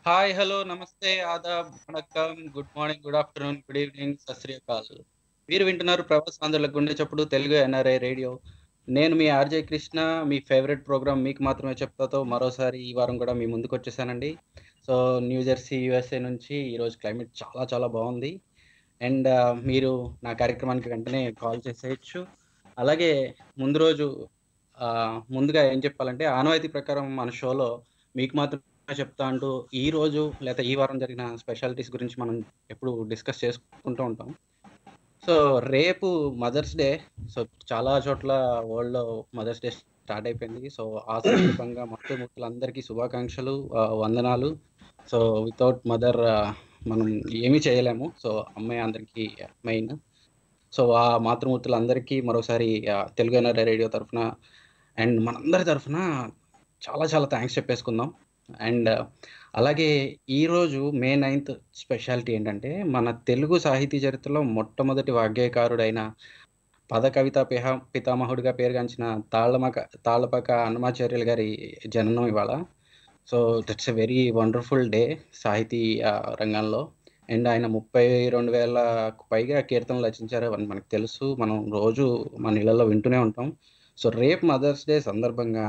Hi hello నమస్తే ఆదాబ్ వణక్కం good morning good afternoon good evening సత్ శ్రీ అకాల్ మీరు వింటున్నారు ప్రవాస్ ఆంధ్రుల గుండె చప్పుడు తెలుగు ఎన్ఆర్ఐ రేడియో నేను మీ ఆర్జే కృష్ణ మీ ఫేవరెట్ ప్రోగ్రామ్ మీకు మాత్రమే చెప్తాతో మరోసారి ఈ వారం కూడా మీ ముందుకు వచ్చేసానండి సో న్యూ జెర్సీ యూఎస్ఏ నుంచి ఈరోజు క్లైమేట్ చాలా చాలా బాగుంది అండ్ మీరు నా కార్యక్రమానికి వెంటనే కాల్ చేసేయచ్చు అలాగే ముందు రోజు ఆ, ముందుగా ఏం చెప్పాలంటే ఆనవాయితీ ప్రకారం మన షోలో మీకు మాత్రం చెప్తా అంటూ ఈ రోజు లేదా ఈ వారం జరిగిన స్పెషాలిటీస్ గురించి మనం ఎప్పుడు డిస్కస్ చేసుకుంటూ ఉంటాం సో రేపు మదర్స్ డే సో చాలా చోట్ల వరల్డ్లో మదర్స్ డే స్టార్ట్ అయిపోయింది సో ఆ సందర్భంగా మొత్తం ముక్కలందరికీ శుభాకాంక్షలు ఆ, వందనాలు సో వితౌట్ మదర్ మనం ఏమీ చేయలేము సో అమ్మాయి అందరికీ మెయిన్ సో ఆ మాతృమూర్తులందరికీ మరోసారి ఆ, తెలుగు ఎన్ఆర్ఐ రేడియో తరఫున అండ్ మనందరి తరఫున చాలా చాలా థ్యాంక్స్ చెప్పేసుకుందాం అండ్ అలాగే ఈరోజు మే నైన్త్ స్పెషాలిటీ ఏంటంటే మన తెలుగు సాహితీ చరిత్రలో మొట్టమొదటి వాగ్గేయకారుడైన పద కవిత పిహ పితామహుడిగా పేరుగాంచిన తాళ్ళమక తాళ్ళపక అన్నమాచార్యులు గారి జననం ఇవాళ so that's a very wonderful day సాహితీ ఆ, రంగంలో అండ్ ఆయన ముప్పై రెండు వేలకు పైగా కీర్తనలు రచించారు అని మనకు తెలుసు మనం రోజు మన ఇళ్లలో వింటూనే ఉంటాం సో రేపు మదర్స్ డే సందర్భంగా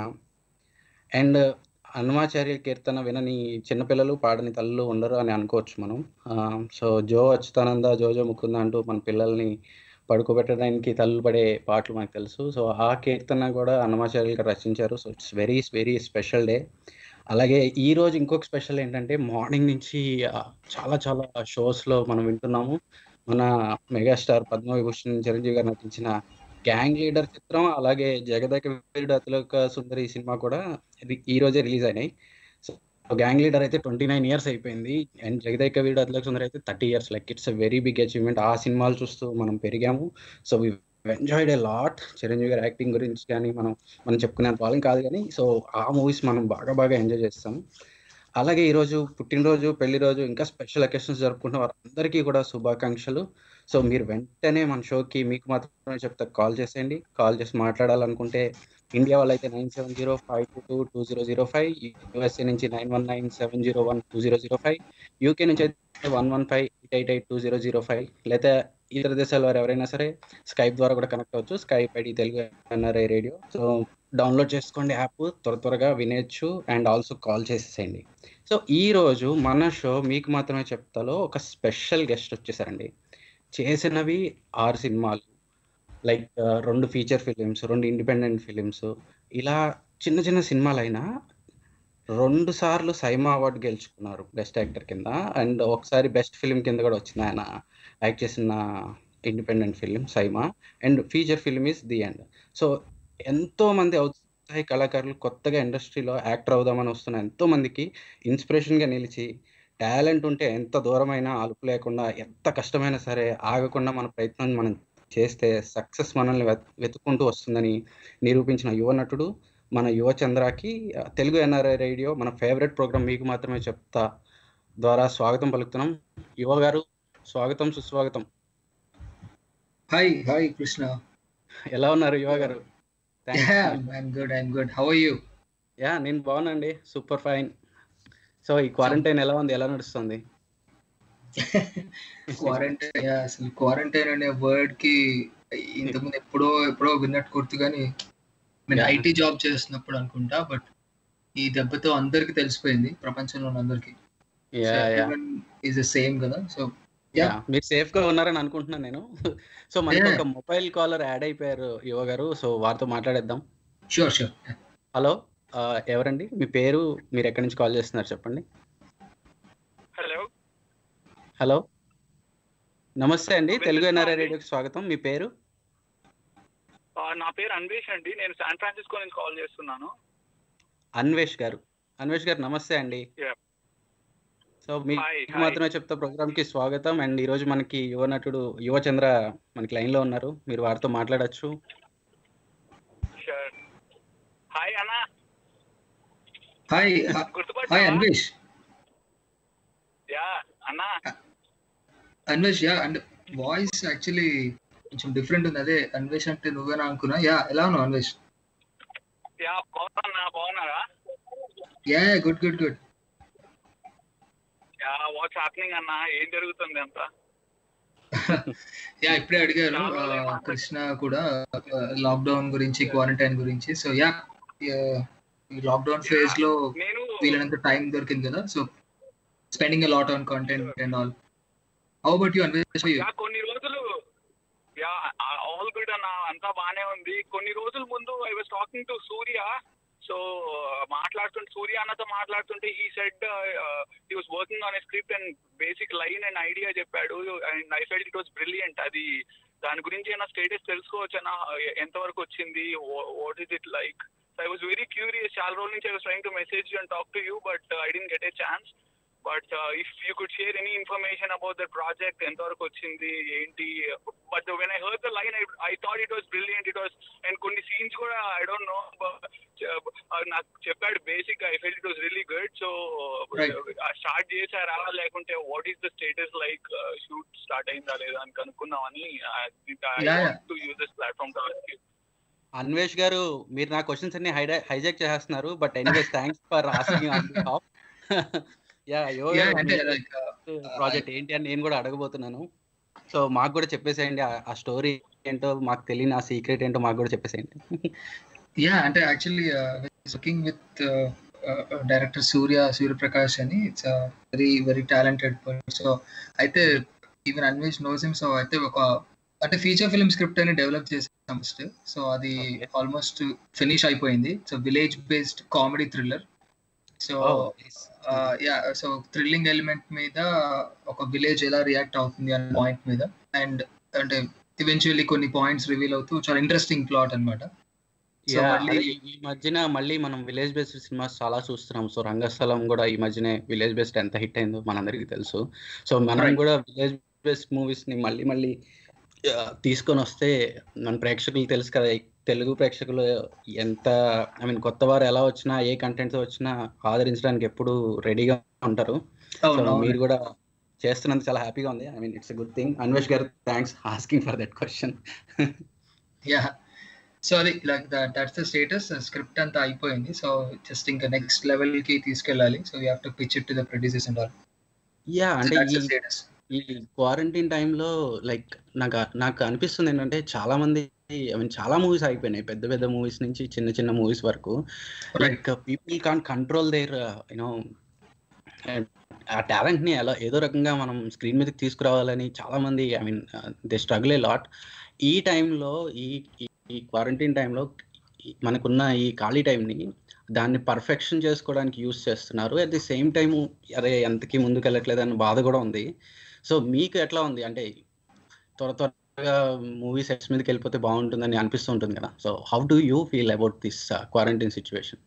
అండ్ అన్నమాచార్య కీర్తన వినని చిన్నపిల్లలు పాడని తల్లులు ఉండరు అని అనుకోవచ్చు మనం ఆ, సో జో అచ్యుతానంద జోజో ముకుంద అంటూ మన పిల్లల్ని పడుకోబెట్టడానికి తల్లు పడే పాటలు మనకు తెలుసు సో ఆ కీర్తన కూడా అన్నమాచార్యులు గారు రచించారు so it's very very special day అలాగే ఈ రోజు ఇంకొక స్పెషల్ ఏంటంటే మార్నింగ్ నుంచి ఆ, చాలా చాలా షోస్లో మనం వింటున్నాము మన మెగాస్టార్ పద్మవిభూషణ్ చిరంజీవి గారు నటించిన గ్యాంగ్ లీడర్ చిత్రం అలాగే జగదేక వీరుడు అతిలోక సుందరి ఈ సినిమా కూడా రి- ఈ రోజే రిలీజ్ అయినాయి సో గ్యాంగ్ లీడర్ అయితే ట్వంటీ నైన్ ఇయర్స్ అయిపోయింది అండ్ జగదేక వీరుడు అతిలోక సుందరి అయితే thirty years like it's a very big achievement ఆ సినిమాలు చూస్తూ మనం పెరిగాము so we enjoyed a lot Chiranjeevi గారి యాక్టింగ్ గురించి కానీ మనం మనం చెప్పుకునేంత వాళ్ళం కాదు కానీ సో ఆ మూవీస్ మనం బాగా బాగా ఎంజాయ్ చేస్తాం అలాగే ఈరోజు పుట్టినరోజు పెళ్లి రోజు ఇంకా స్పెషల్ అకేషన్స్ జరుపుకుంటున్న వారందరికీ కూడా శుభాకాంక్షలు సో మీరు వెంటనే మన షోకి మీకు మాత్రమే చెప్తా కాల్ చేసేయండి కాల్ చేసి మాట్లాడాలనుకుంటే ఇండియా వాళ్ళు అయితే nine seven zero five two two two zero zero five USA నుంచి nine one nine seven zero one two zero zero five UK నుంచి అయితే one one five eight eight eight two zero zero five లేదా ఇతర దేశాల వారు ఎవరైనా సరే Skype ద్వారా కూడా కనెక్ట్ అవ్వచ్చు Skype ID Telugu NRI radio so download చేసుకోండి యాప్ త్వర త్వరగా వినేయచ్చు అండ్ ఆల్సో కాల్ చేసేసేయండి సో ఈ రోజు మన షో మీకు మాత్రమే చెప్తాలో ఒక స్పెషల్ గెస్ట్ వచ్చేసారండి చేసినవి ఆరు సినిమాలు లైక్ రెండు ఫీచర్ ఫిలిమ్స్ రెండు ఇండిపెండెంట్ ఫిలిమ్స్ ఇలా చిన్న చిన్న సినిమాలైనా రెండు సార్లు సైమా అవార్డు గెలుచుకున్నారు బెస్ట్ యాక్టర్ కింద అండ్ ఒకసారి బెస్ట్ ఫిలిం కింద కూడా వచ్చింది ఆయన యాక్ట్ చేసిన independent film SIIMA and feature film is the end so ఎంతో మంది ఔత్సాహిక కళాకారులు కొత్తగా ఇండస్ట్రీలో యాక్టర్ అవుదామని వస్తున్న ఎంతో మందికి ఇన్స్పిరేషన్గా నిలిచి టాలెంట్ ఉంటే ఎంత దూరమైనా అలుపు లేకుండా ఎంత కష్టమైనా సరే ఆగకుండా మన ప్రయత్నం మనం చేస్తే సక్సెస్ మనల్ని వెత్- వెతుక్కుంటూ వస్తుందని నిరూపించిన యువ నటుడు మన యువ చంద్రకి ఆ, తెలుగు ఎన్ఆర్ఐ రేడియో మన ఫేవరెట్ ప్రోగ్రామ్ మీకు మాత్రమే చెప్తా ద్వారా స్వాగతం పలుకుతున్నాం యువ గారు స్వాగతం సుస్వాగతం Hi, hi, Krishna. ఎలా ఉన్నారు యువ గారు Yeah, I'm good. I'm good. How are you? Yeah నేను బాగున్నాండి సూపర్ ఫైన్ సో ఈ క్వారంటైన్ ఎలా ఉంది ఎలా నడుస్తుంది క్వారంటైన్ అసలు క్వారంటైన్ అనే వర్డ్ కి ఇంతకుముందు ఎప్పుడో ఎప్పుడో విన్నట్టు గుర్తు కానీ నేను Yeah. ఐటీ జాబ్ చేస్తున్నప్పుడు అనుకుంటా బట్ ఈ దెబ్బతో అందరికి తెలిసిపోయింది ప్రపంచంలో ఉన్న అందరికి యా యా ఈజ్ సేమ్ కదా సో యా Yeah. మీరు సేఫ్ గా ఉన్నారని అనుకుంటున్నాను నేను సో మనకి Yeah. ఒక మొబైల్ కాలర్ యాడ్ అయిపోయారు యువ గారు సో వారితో మాట్లాడేద్దాం షూర్ షూర్ హలో ఆ, ఎవరండి మీ పేరు మీరు ఎక్కడి నుంచి కాల్ చేస్తున్నారు చెప్పండి హలో హలో నమస్తే అండి వినిపిస్తుందా తెలుగు ఎన్ఆర్ఐ అండి? రేడియోకి స్వాగతం మీ పేరు ఆ, నా పేరు అన్వేష్ అండి నేను శాన్ ఫ్రాన్సిస్కో నుంచి కాల్ చేస్తున్నాను అన్వేష్ గారు అన్వేష్ గారు నమస్తే అండి Yeah. సో మీకు Hi, hi. మాత్రమే చెప్తా ప్రోగ్రామ్ కి స్వాగతం అండ్ ఈ రోజు మనకి యువ నటుడు యువ చంద్ర మనకి లైన్ లో ఉన్నారు మీరు వారితో మాట్లాడొచ్చు షూర్ హాయ్ అన్న హాయ్ గుర్తుపట్టావా? హాయ్ అన్వేష్ యా అన్న Anvesh yeah and voice actually కొంచెం డిఫరెంట్ ఉంది అదే అన్వేష్ అంటే నువ్వేనా అనుకున్నా యా ఎలా ఉన్నావు అన్వేష్ యా బాగున్నా బాగున్నారా yeah good good good what's happening అన్న ఏం జరుగుతుంది అంతా యా ఇప్పుడే అడిగారు చాలా రోజులు ఆ, ఏమో కృష్ణ కూడా లాక్డౌన్ గురించి క్వారంటైన్ గురించి సో యా ఈ లాక్డౌన్ ఫేజ్ లో నేను వీలైనంత టైం దొరికింది కదా so spending lot on content and all how about you Anvesh yeah కొన్ని రోజులు యా ఆల్ గుడ్ అన్న అంతా బానే ఉంది కొన్ని రోజుల ముందు I was talking to Surya so మాట్లాడుతుంటే సూర్య అన్నతో మాట్లాడుతుంటే ఈ said he was working on a script and basic line and idea చెప్పాడు and I felt it was brilliant అది దాని గురించి ఏమైనా స్టేటస్ తెలుసుకోవచ్చనా ఎంతవరకు వచ్చింది what is it like so I was very curious చాలా రోజుల నుంచి I was trying to message and talk to you but I didn't get a chance but if you could share any information about the project ఎంతవరకు వచ్చింది ఏంటి but when I heard the line I thought it was brilliant it was and కొన్ని scenes కూడా I don't know నాకు చెప్పాడు basic I felt it was really good so Right. Start చేశారా లేకుంటే what is the status like shoot start అయిందా లేదా అని కనుక్కుందామని Yeah, yeah. To use this platform to ask you Anvesh గారు మీరు నా క్వశ్చన్స్ అన్ని హైజాక్ చేస్తున్నారు but anyways thanks for asking on top yeah yeah అంటే లైక్ ప్రాజెక్ట్ ఏంటి అని నేను కూడా అడగబోతున్నాను సో మాకు కూడా చెప్పేసేయండి ఆ- ఆ స్టోరీ ఏంటో మాకు తెలియని ఆ సీక్రెట్ ఏంటో మాకు కూడా చెప్పేసేయండి యా అంటే actually working with director Surya Suryaprakash అని it's very very talented so అయితే even Anvesh knows him so అయితే ఒక అంటే ఫీచర్ ఫిల్మ్ స్క్రిప్ట్ అని డెవలప్ చేసాం ఫస్ట్ సో అది Okay. ఆల్మోస్ట్ ఫినిష్ అయిపోయింది so village based comedy thriller so yeah so thrilling element మీద ఒక విలేజ్ ఎలా రియాక్ట్ అవుతుంది అనే పాయింట్ మీద అండ్ అంటే ఈవెన్చువల్లీ కొన్ని పాయింట్స్ రివీల్ అవుతూ చాలా ఇంట్రెస్టింగ్ ప్లాట్ అన్నమాట So, Yeah, మళ్ళీ- అదే ఈ మధ్యన మళ్ళీ మనం విలేజ్ బేస్డ్ సినిమాస్ చాలా చూస్తున్నాం సో రంగస్థలం కూడా ఈ మధ్యనే విలేజ్ బేస్డ్ ఎంత హిట్ అయిందో మనందరికీ తెలుసు సో మనం Right. కూడా విలేజ్ బేస్డ్ మూవీస్ ని మళ్ళీ మళ్ళీ ఆ, తీసుకొని వస్తే మన ప్రేక్షకులు తెలుసు కదా ఈ తెలుగు ప్రేక్షకులు ఎంత ఐ మీన్ కొత్త వారు ఎలా వచ్చినా ఏ కంటెంట్స్ వచ్చినా ఆదరించడానికి ఎప్పుడు రెడీగా ఉంటారు సో అవును మీరు కూడా చేస్తున్నందుకు చాలా హ్యాపీగా ఉంది I mean it's good thing Anvesh గారు thanks asking for that question yeah so అది like that's the status script అంతా అయిపోయింది సో జస్ట్ ఇంకా నెక్స్ట్ లెవెల్ కి తీసుకెళ్ళాలి so you have to pitch it to the producers and all yeah so అంటే that's the ఈ status ఈ quarantine టైంలో లైక్ నాకు నాకు అనిపిస్తుంది ఏంటంటే చాలా మంది ఐ మీన్ చాలా మూవీస్ అయిపోయినాయి పెద్ద పెద్ద మూవీస్ నుంచి చిన్న చిన్న మూవీస్ వరకు like people can control there you know ఆ టాలెంట్ ని ఎలా ఏదో రకంగా మనం స్క్రీన్ మీదకి తీసుకురావాలని చాలా మంది I mean they struggle a lot ఈ టైంలో ఈ ఈ- ఈ క్వారంటైన్ టైంలో మనకున్న ఈ ఖాళీ టైంని దాన్ని పర్ఫెక్షన్ చేసుకోవడానికి యూస్ చేస్తున్నారు అట్ ది సేమ్ టైం అరే ఎంతకి ముందుకు వెళ్ళట్లేదు అన్న బాధ కూడా ఉంది సో మీకు ఎట్లా ఉంది అంటే త్వర త్వరగా మూవీ సెట్స్ మీదకి వెళ్ళిపోతే బాగుంటుందని అనిపిస్తూ ఉంటుంది కదా so how do you feel about this quarantine situation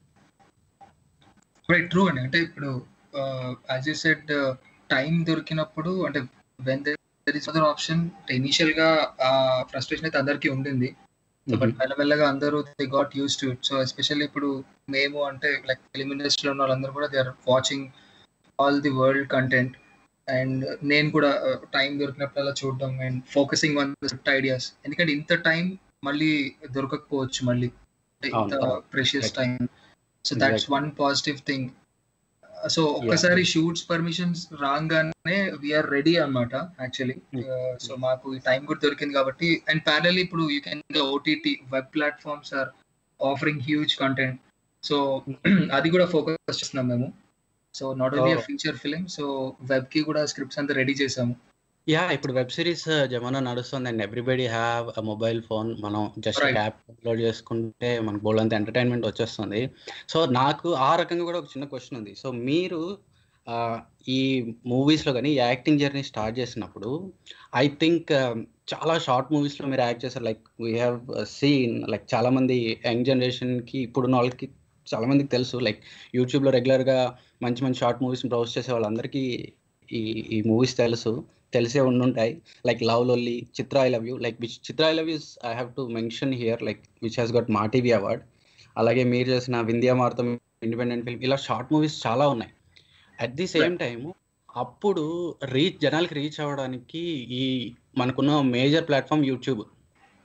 right true అండి అంటే ఇప్పుడు యాజ్ యూ సెడ్ టైం దొరికినప్పుడు అంటే when there is other option initial గా ఆ ఫ్రస్ట్రేషన్ అయితే అందరికీ ఉండింది బట్ మెల్లమెల్లగా అందరూ they got used to it so especially ఇప్పుడు మేము అంటే లైక్ ఫిలిం ఇండస్ట్రీలో ఉన్న వాళ్ళందరూ కూడా they are watching all the world content and నేను కూడా టైం దొరికినప్పుడల్లా చూడడం and focusing on script ideas ఎందుకంటే ఇంత టైం మళ్ళీ దొరకకపోవచ్చు మళ్ళీ ఇంత అవును. Precious Right. Time so that's one positive thing so ఒక్కసారి షూట్స్ పర్మిషన్స్ రాగానే వీఆర్ రెడీ అన్నమాట యాక్చువల్లీ సో మాకు ఈ టైం కూడా దొరికింది కాబట్టి అండ్ ప్యారల్ ఇప్పుడు you can OTT web platforms are offering huge content so అది కూడా ఫోకస్ చేస్తున్నాం మేము so not only Oh. Feature film so web కి కూడా స్క్రిప్ట్స్ అంతా రెడీ చేసాము యా ఇప్పుడు వెబ్ సిరీస్ జమానా నడుస్తుంది and everybody have a mobile phone మనం జస్ట్ Right. యాప్ అప్లోడ్ చేసుకుంటే మనకు బోల్ అంత ఎంటర్టైన్మెంట్ వచ్చేస్తుంది సో నాకు ఆ రకంగా కూడా ఒక చిన్న క్వశ్చన్ ఉంది సో మీరు ఆ, ఈ మూవీస్లో కానీ యాక్టింగ్ జర్నీ స్టార్ట్ చేసినప్పుడు ఐ థింక్ చాలా షార్ట్ మూవీస్లో మీరు యాక్ట్ చేశారు like we have seen like చాలా మంది యంగ్ జనరేషన్కి ఇప్పుడున్న వాళ్ళకి చాలా మందికి తెలుసు లైక్ యూట్యూబ్లో రెగ్యులర్గా మంచి మంచి షార్ట్ మూవీస్ బ్రౌజ్ చేసే వాళ్ళందరికీ ఈ ఈ మూవీస్ తెలుసు తెలిసే ఉండుంటాయి లైక్ లవ్ లొల్లి Chitra I love you like which Chitra I love yous I have to mention here like which has got Maa TV award అలాగే మీరు చేసిన వింధ్యా మార్తం ఇండిపెండెంట్ ఫిల్మ్ ఇలా షార్ట్ మూవీస్ చాలా ఉన్నాయి అట్ ది సేమ్ టైమ్ అప్పుడు రీచ్ జనాలకి రీచ్ అవ్వడానికి ఈ మనకున్న మేజర్ ప్లాట్ఫామ్ యూట్యూబ్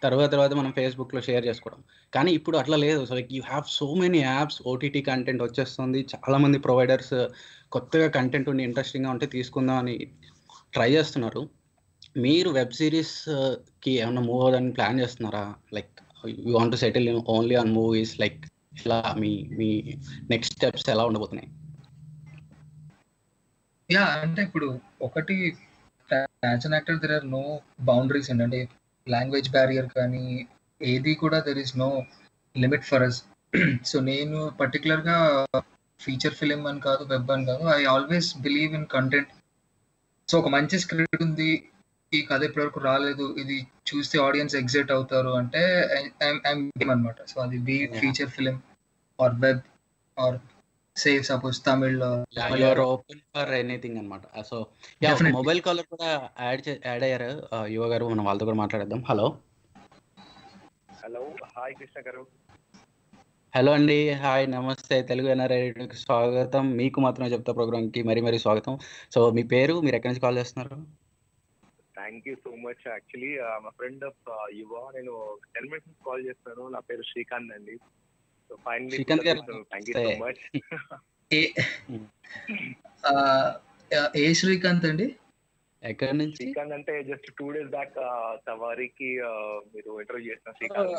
తర్వాత తర్వాత మనం ఫేస్బుక్లో షేర్ చేసుకోవడం కానీ ఇప్పుడు అట్లా లేదు so like you have so many apps OTT content వచ్చేస్తుంది చాలా మంది ప్రొవైడర్స్ కొత్తగా కంటెంట్ ఉండి ఇంట్రెస్టింగ్గా ఉంటే తీసుకుందాం అని ట్రై చేస్తున్నారు మీరు వెబ్ సిరీస్కి ఏమైనా మూవ్ అవ్వడానికి ప్లాన్ చేస్తున్నారా like you want settle only on movies like ఇలా మీ మీ నెక్స్ట్ స్టెప్స్ ఎలా ఉండబోతున్నాయి యా అంటే ఇప్పుడు ఒకటి as an actor there are no boundaries అండి అంటే లాంగ్వేజ్ బ్యారియర్ కానీ ఏది కూడా there is no limit for us so నేను పర్టికులర్గా ఫీచర్ ఫిలిం అని కాదు వెబ్ అని కాదు I always believe in content so ఒక మంచి స్క్రిప్ట్ ఉంది ఈ కథ ఇప్పటివరకు రాలేదు ఇది చూస్తే ఆడియన్స్ ఎగ్జైట్ అవుతారు అంటే అనమాట సో అది బీ Yeah. Feature film or web or say suppose Tamil you're open for anything అనమాట సో Definitely. మొబైల్ కాలర్ కూడా యాడ్ యాడ్ అయ్యారు Uh, యువ గారు మనం వాళ్ళతో కూడా మాట్లాడేద్దాం హలో హలో హాయ్ కృష్ణ గారు హలో అండి హాయ్ నమస్తే తెలుగు ఎన్ఆర్ఐకి స్వాగతం మీకు మాత్రమే చెప్తా ప్రోగ్రామ్కి మరీ మరీ స్వాగతం సో మీ పేరు మీరు ఎక్కడి నుంచి కాల్ చేస్తున్నారు thank you so much actually మా ఫ్రెండ్ ఆఫ్ యువ నేను టెన్ మినిట్స్ కాల్ చేస్తాను నా పేరు శ్రీకాంత్ అండి so finally Srikanth garu, thank you so నమస్తే. మచ్ ఏ ఆ, ఏ శ్రీకాంత్ అండి ఎక్కడి నుంచి శ్రీకాంత్ అంటే జస్ట్ టూ డేస్ బ్యాక్ సవారీకి మీరు ఇంటర్వ్యూ చేసిన శ్రీకాంత్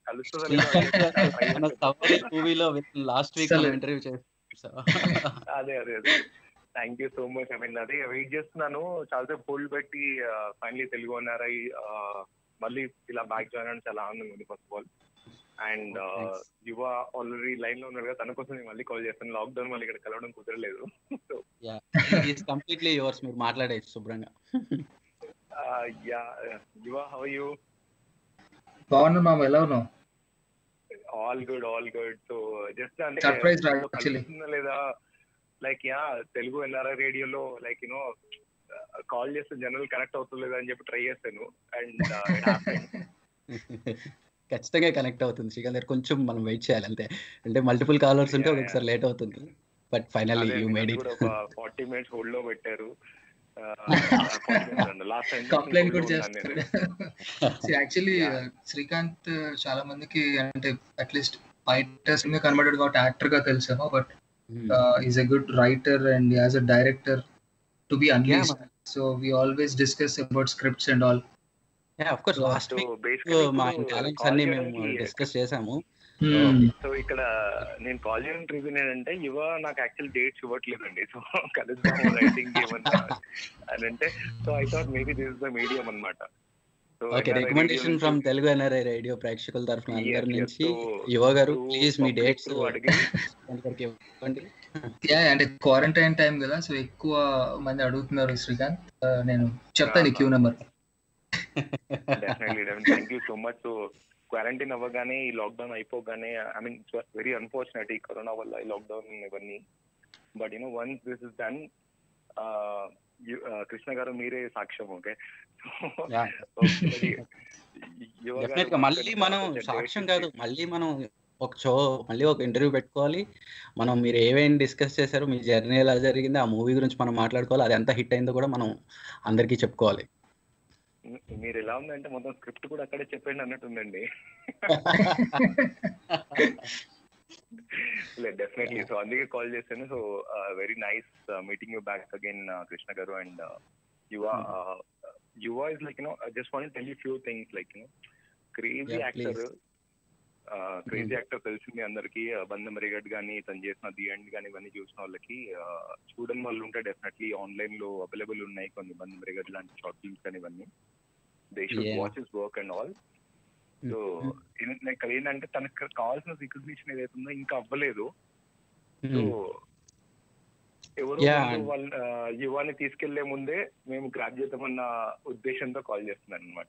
మన సఫారీ మూవీలో లాస్ట్ వీక్ Excellent. ఇంటర్వ్యూ చేస్తాం అదే అదే అదే thank you so much I mean అదే వెయిట్ చేస్తున్నాను చాలాసేపు హోల్డ్ పెట్టి ఫైనలీ తెలుగు అన్నారై మళ్ళీ ఇలా బ్యాక్ జాయిన్ అవ్వడం చాలా ఆనందంగా ఉంది first of all and Thanks. Yuva already line లో ఉన్నారు కదా తన కోసం నేను మళ్ళీ కాల్ చేస్తాను లాక్డౌన్ మళ్ళీ ఇక్కడ కలవడం కుదరలేదు సో కంప్లీట్లీ యువర్స్ మీరు మాట్లాడేది శుభ్రంగా యా యువ హౌ యూ బాగున్నా మామ ఎలా ఉన్నావు all good all good so just అంటే Surprise రా, ఏదో actually. కలుస్తుందా లేదా లైక్ యా తెలుగు ఎన్ఆర్ఐ రేడియోలో లైక్ యూనో కాల్ చేస్తే జనరల్ కనెక్ట్ అవుతలేదు అని చెప్పి ట్రై చేశాను అండ్ ఖచ్చితంగా కనెక్ట్ అవుతుంది శ్రీకాంత్ గారు కొంచెం మనం వెయిట్ చేయాలి అంతే అంటే మల్టిపుల్ కాలర్స్ ఉంటే Yeah, yeah. ఒక్కొక్కసారి లేట్ అవుతుంది but finally you made it ఒక ఫార్టీ మినిట్స్ హోల్డ్ లో పెట్టారు లాస్ట్ టైం కంప్లైంట్ కూడా చేస్తారు యాక్చువల్లీ Yeah. శ్రీకాంత్ చాలా మందికి అంటే అట్లీస్ట్ బయట సినిమా కనబడాడు కాబట్టి యాక్టర్ గా తెలుసేమో but is a good writer and as a director to be unless so we always discuss about scripts and all of course last so week మా టాలెంట్స్ అన్ని మేము డిస్కస్ చేసాము సో ఇక్కడ నేను కాల్ చేయడానికి రీజన్ ఏంటంటే యువ నాకు యాక్చువల్ డేట్స్ ఇవ్వట్లేదండి సో కలుద్దాము రైటింగ్ ఏమన్నా అని అంటే so I thought maybe this is the medium అన్నమాట so okay recommendation from Telugu NRI radio ప్రేక్షకుల తరఫున అందరి నుంచి యువ గారు ప్లీజ్ మీ డేట్స్ అడిగి ఇవ్వండి యా అంటే క్వారంటైన్ టైం కదా సో ఎక్కువ మంది అడుగుతున్నారు శ్రీకాంత్ Uh, నేను చెప్తాను queue number definitely thank you so much so quarantine అవ్వగానే ఈ లాక్డౌన్ అయిపోగానే ఐ మీన్ వెరీ అన్ఫార్చునేట్ ఈ కరోనా వల్ల ఈ లాక్డౌన్ ఇవన్నీ but you know once this is done Krishna garu మీరే సాక్ష్యం ఓకే Yeah. డెఫినెట్ గా మళ్ళీ మనం సాక్ష్యం కాదు మళ్ళీ మనం ఒక షో మళ్ళీ ఒక ఇంటర్వ్యూ పెట్టుకోవాలి మనం మీరు ఏమేమి డిస్కస్ చేశారు మీ జర్నీ ఎలా జరిగింది ఆ మూవీ గురించి మనం మాట్లాడుకోవాలి అది ఎంత హిట్ అయిందో కూడా మనం అందరికీ చెప్పుకోవాలి మీరు ఎలా ఉందంటే మొత్తం స్క్రిప్ట్ కూడా అక్కడే చెప్పండి అన్నట్టుందండి లేదు డెఫినెట్లీ సో అందుకే కాల్ చేశాను so very nice meeting you back again Krishna garu and Yuva Yuva is like you know just want tell you few things like you know crazy Yeah, actor please. Crazy Mm. Actor తెలిసింది అందరికి బంధం రిగడ్ కానీ తను చేసిన ది ఎండ్ కానీ ఇవన్నీ చూసిన వాళ్ళకి uh, చూడని వాళ్ళు ఉంటే డెఫినెట్లీ ఆన్లైన్ లో అవైలబుల్ ఉన్నాయి కొన్ని బంధం రిగడ్ లాంటి షార్ట్ ఫిల్మ్స్ కానీ ఇవన్నీ they should Yeah. Watch is work and all so ఇక్కడ ఏంటంటే తనకు కావాల్సిన రికగ్నిషన్ ఏదైతే ఉందో ఇంకా అవ్వలేదు సో ఎవరు Yeah, ముందు and- వాళ్ళ ఆ, యువాని తీసుకెళ్లే ముందే మేము గ్రాప్ చేద్దామన్న ఉద్దేశంతో కాల్ చేస్తున్నాను అనమాట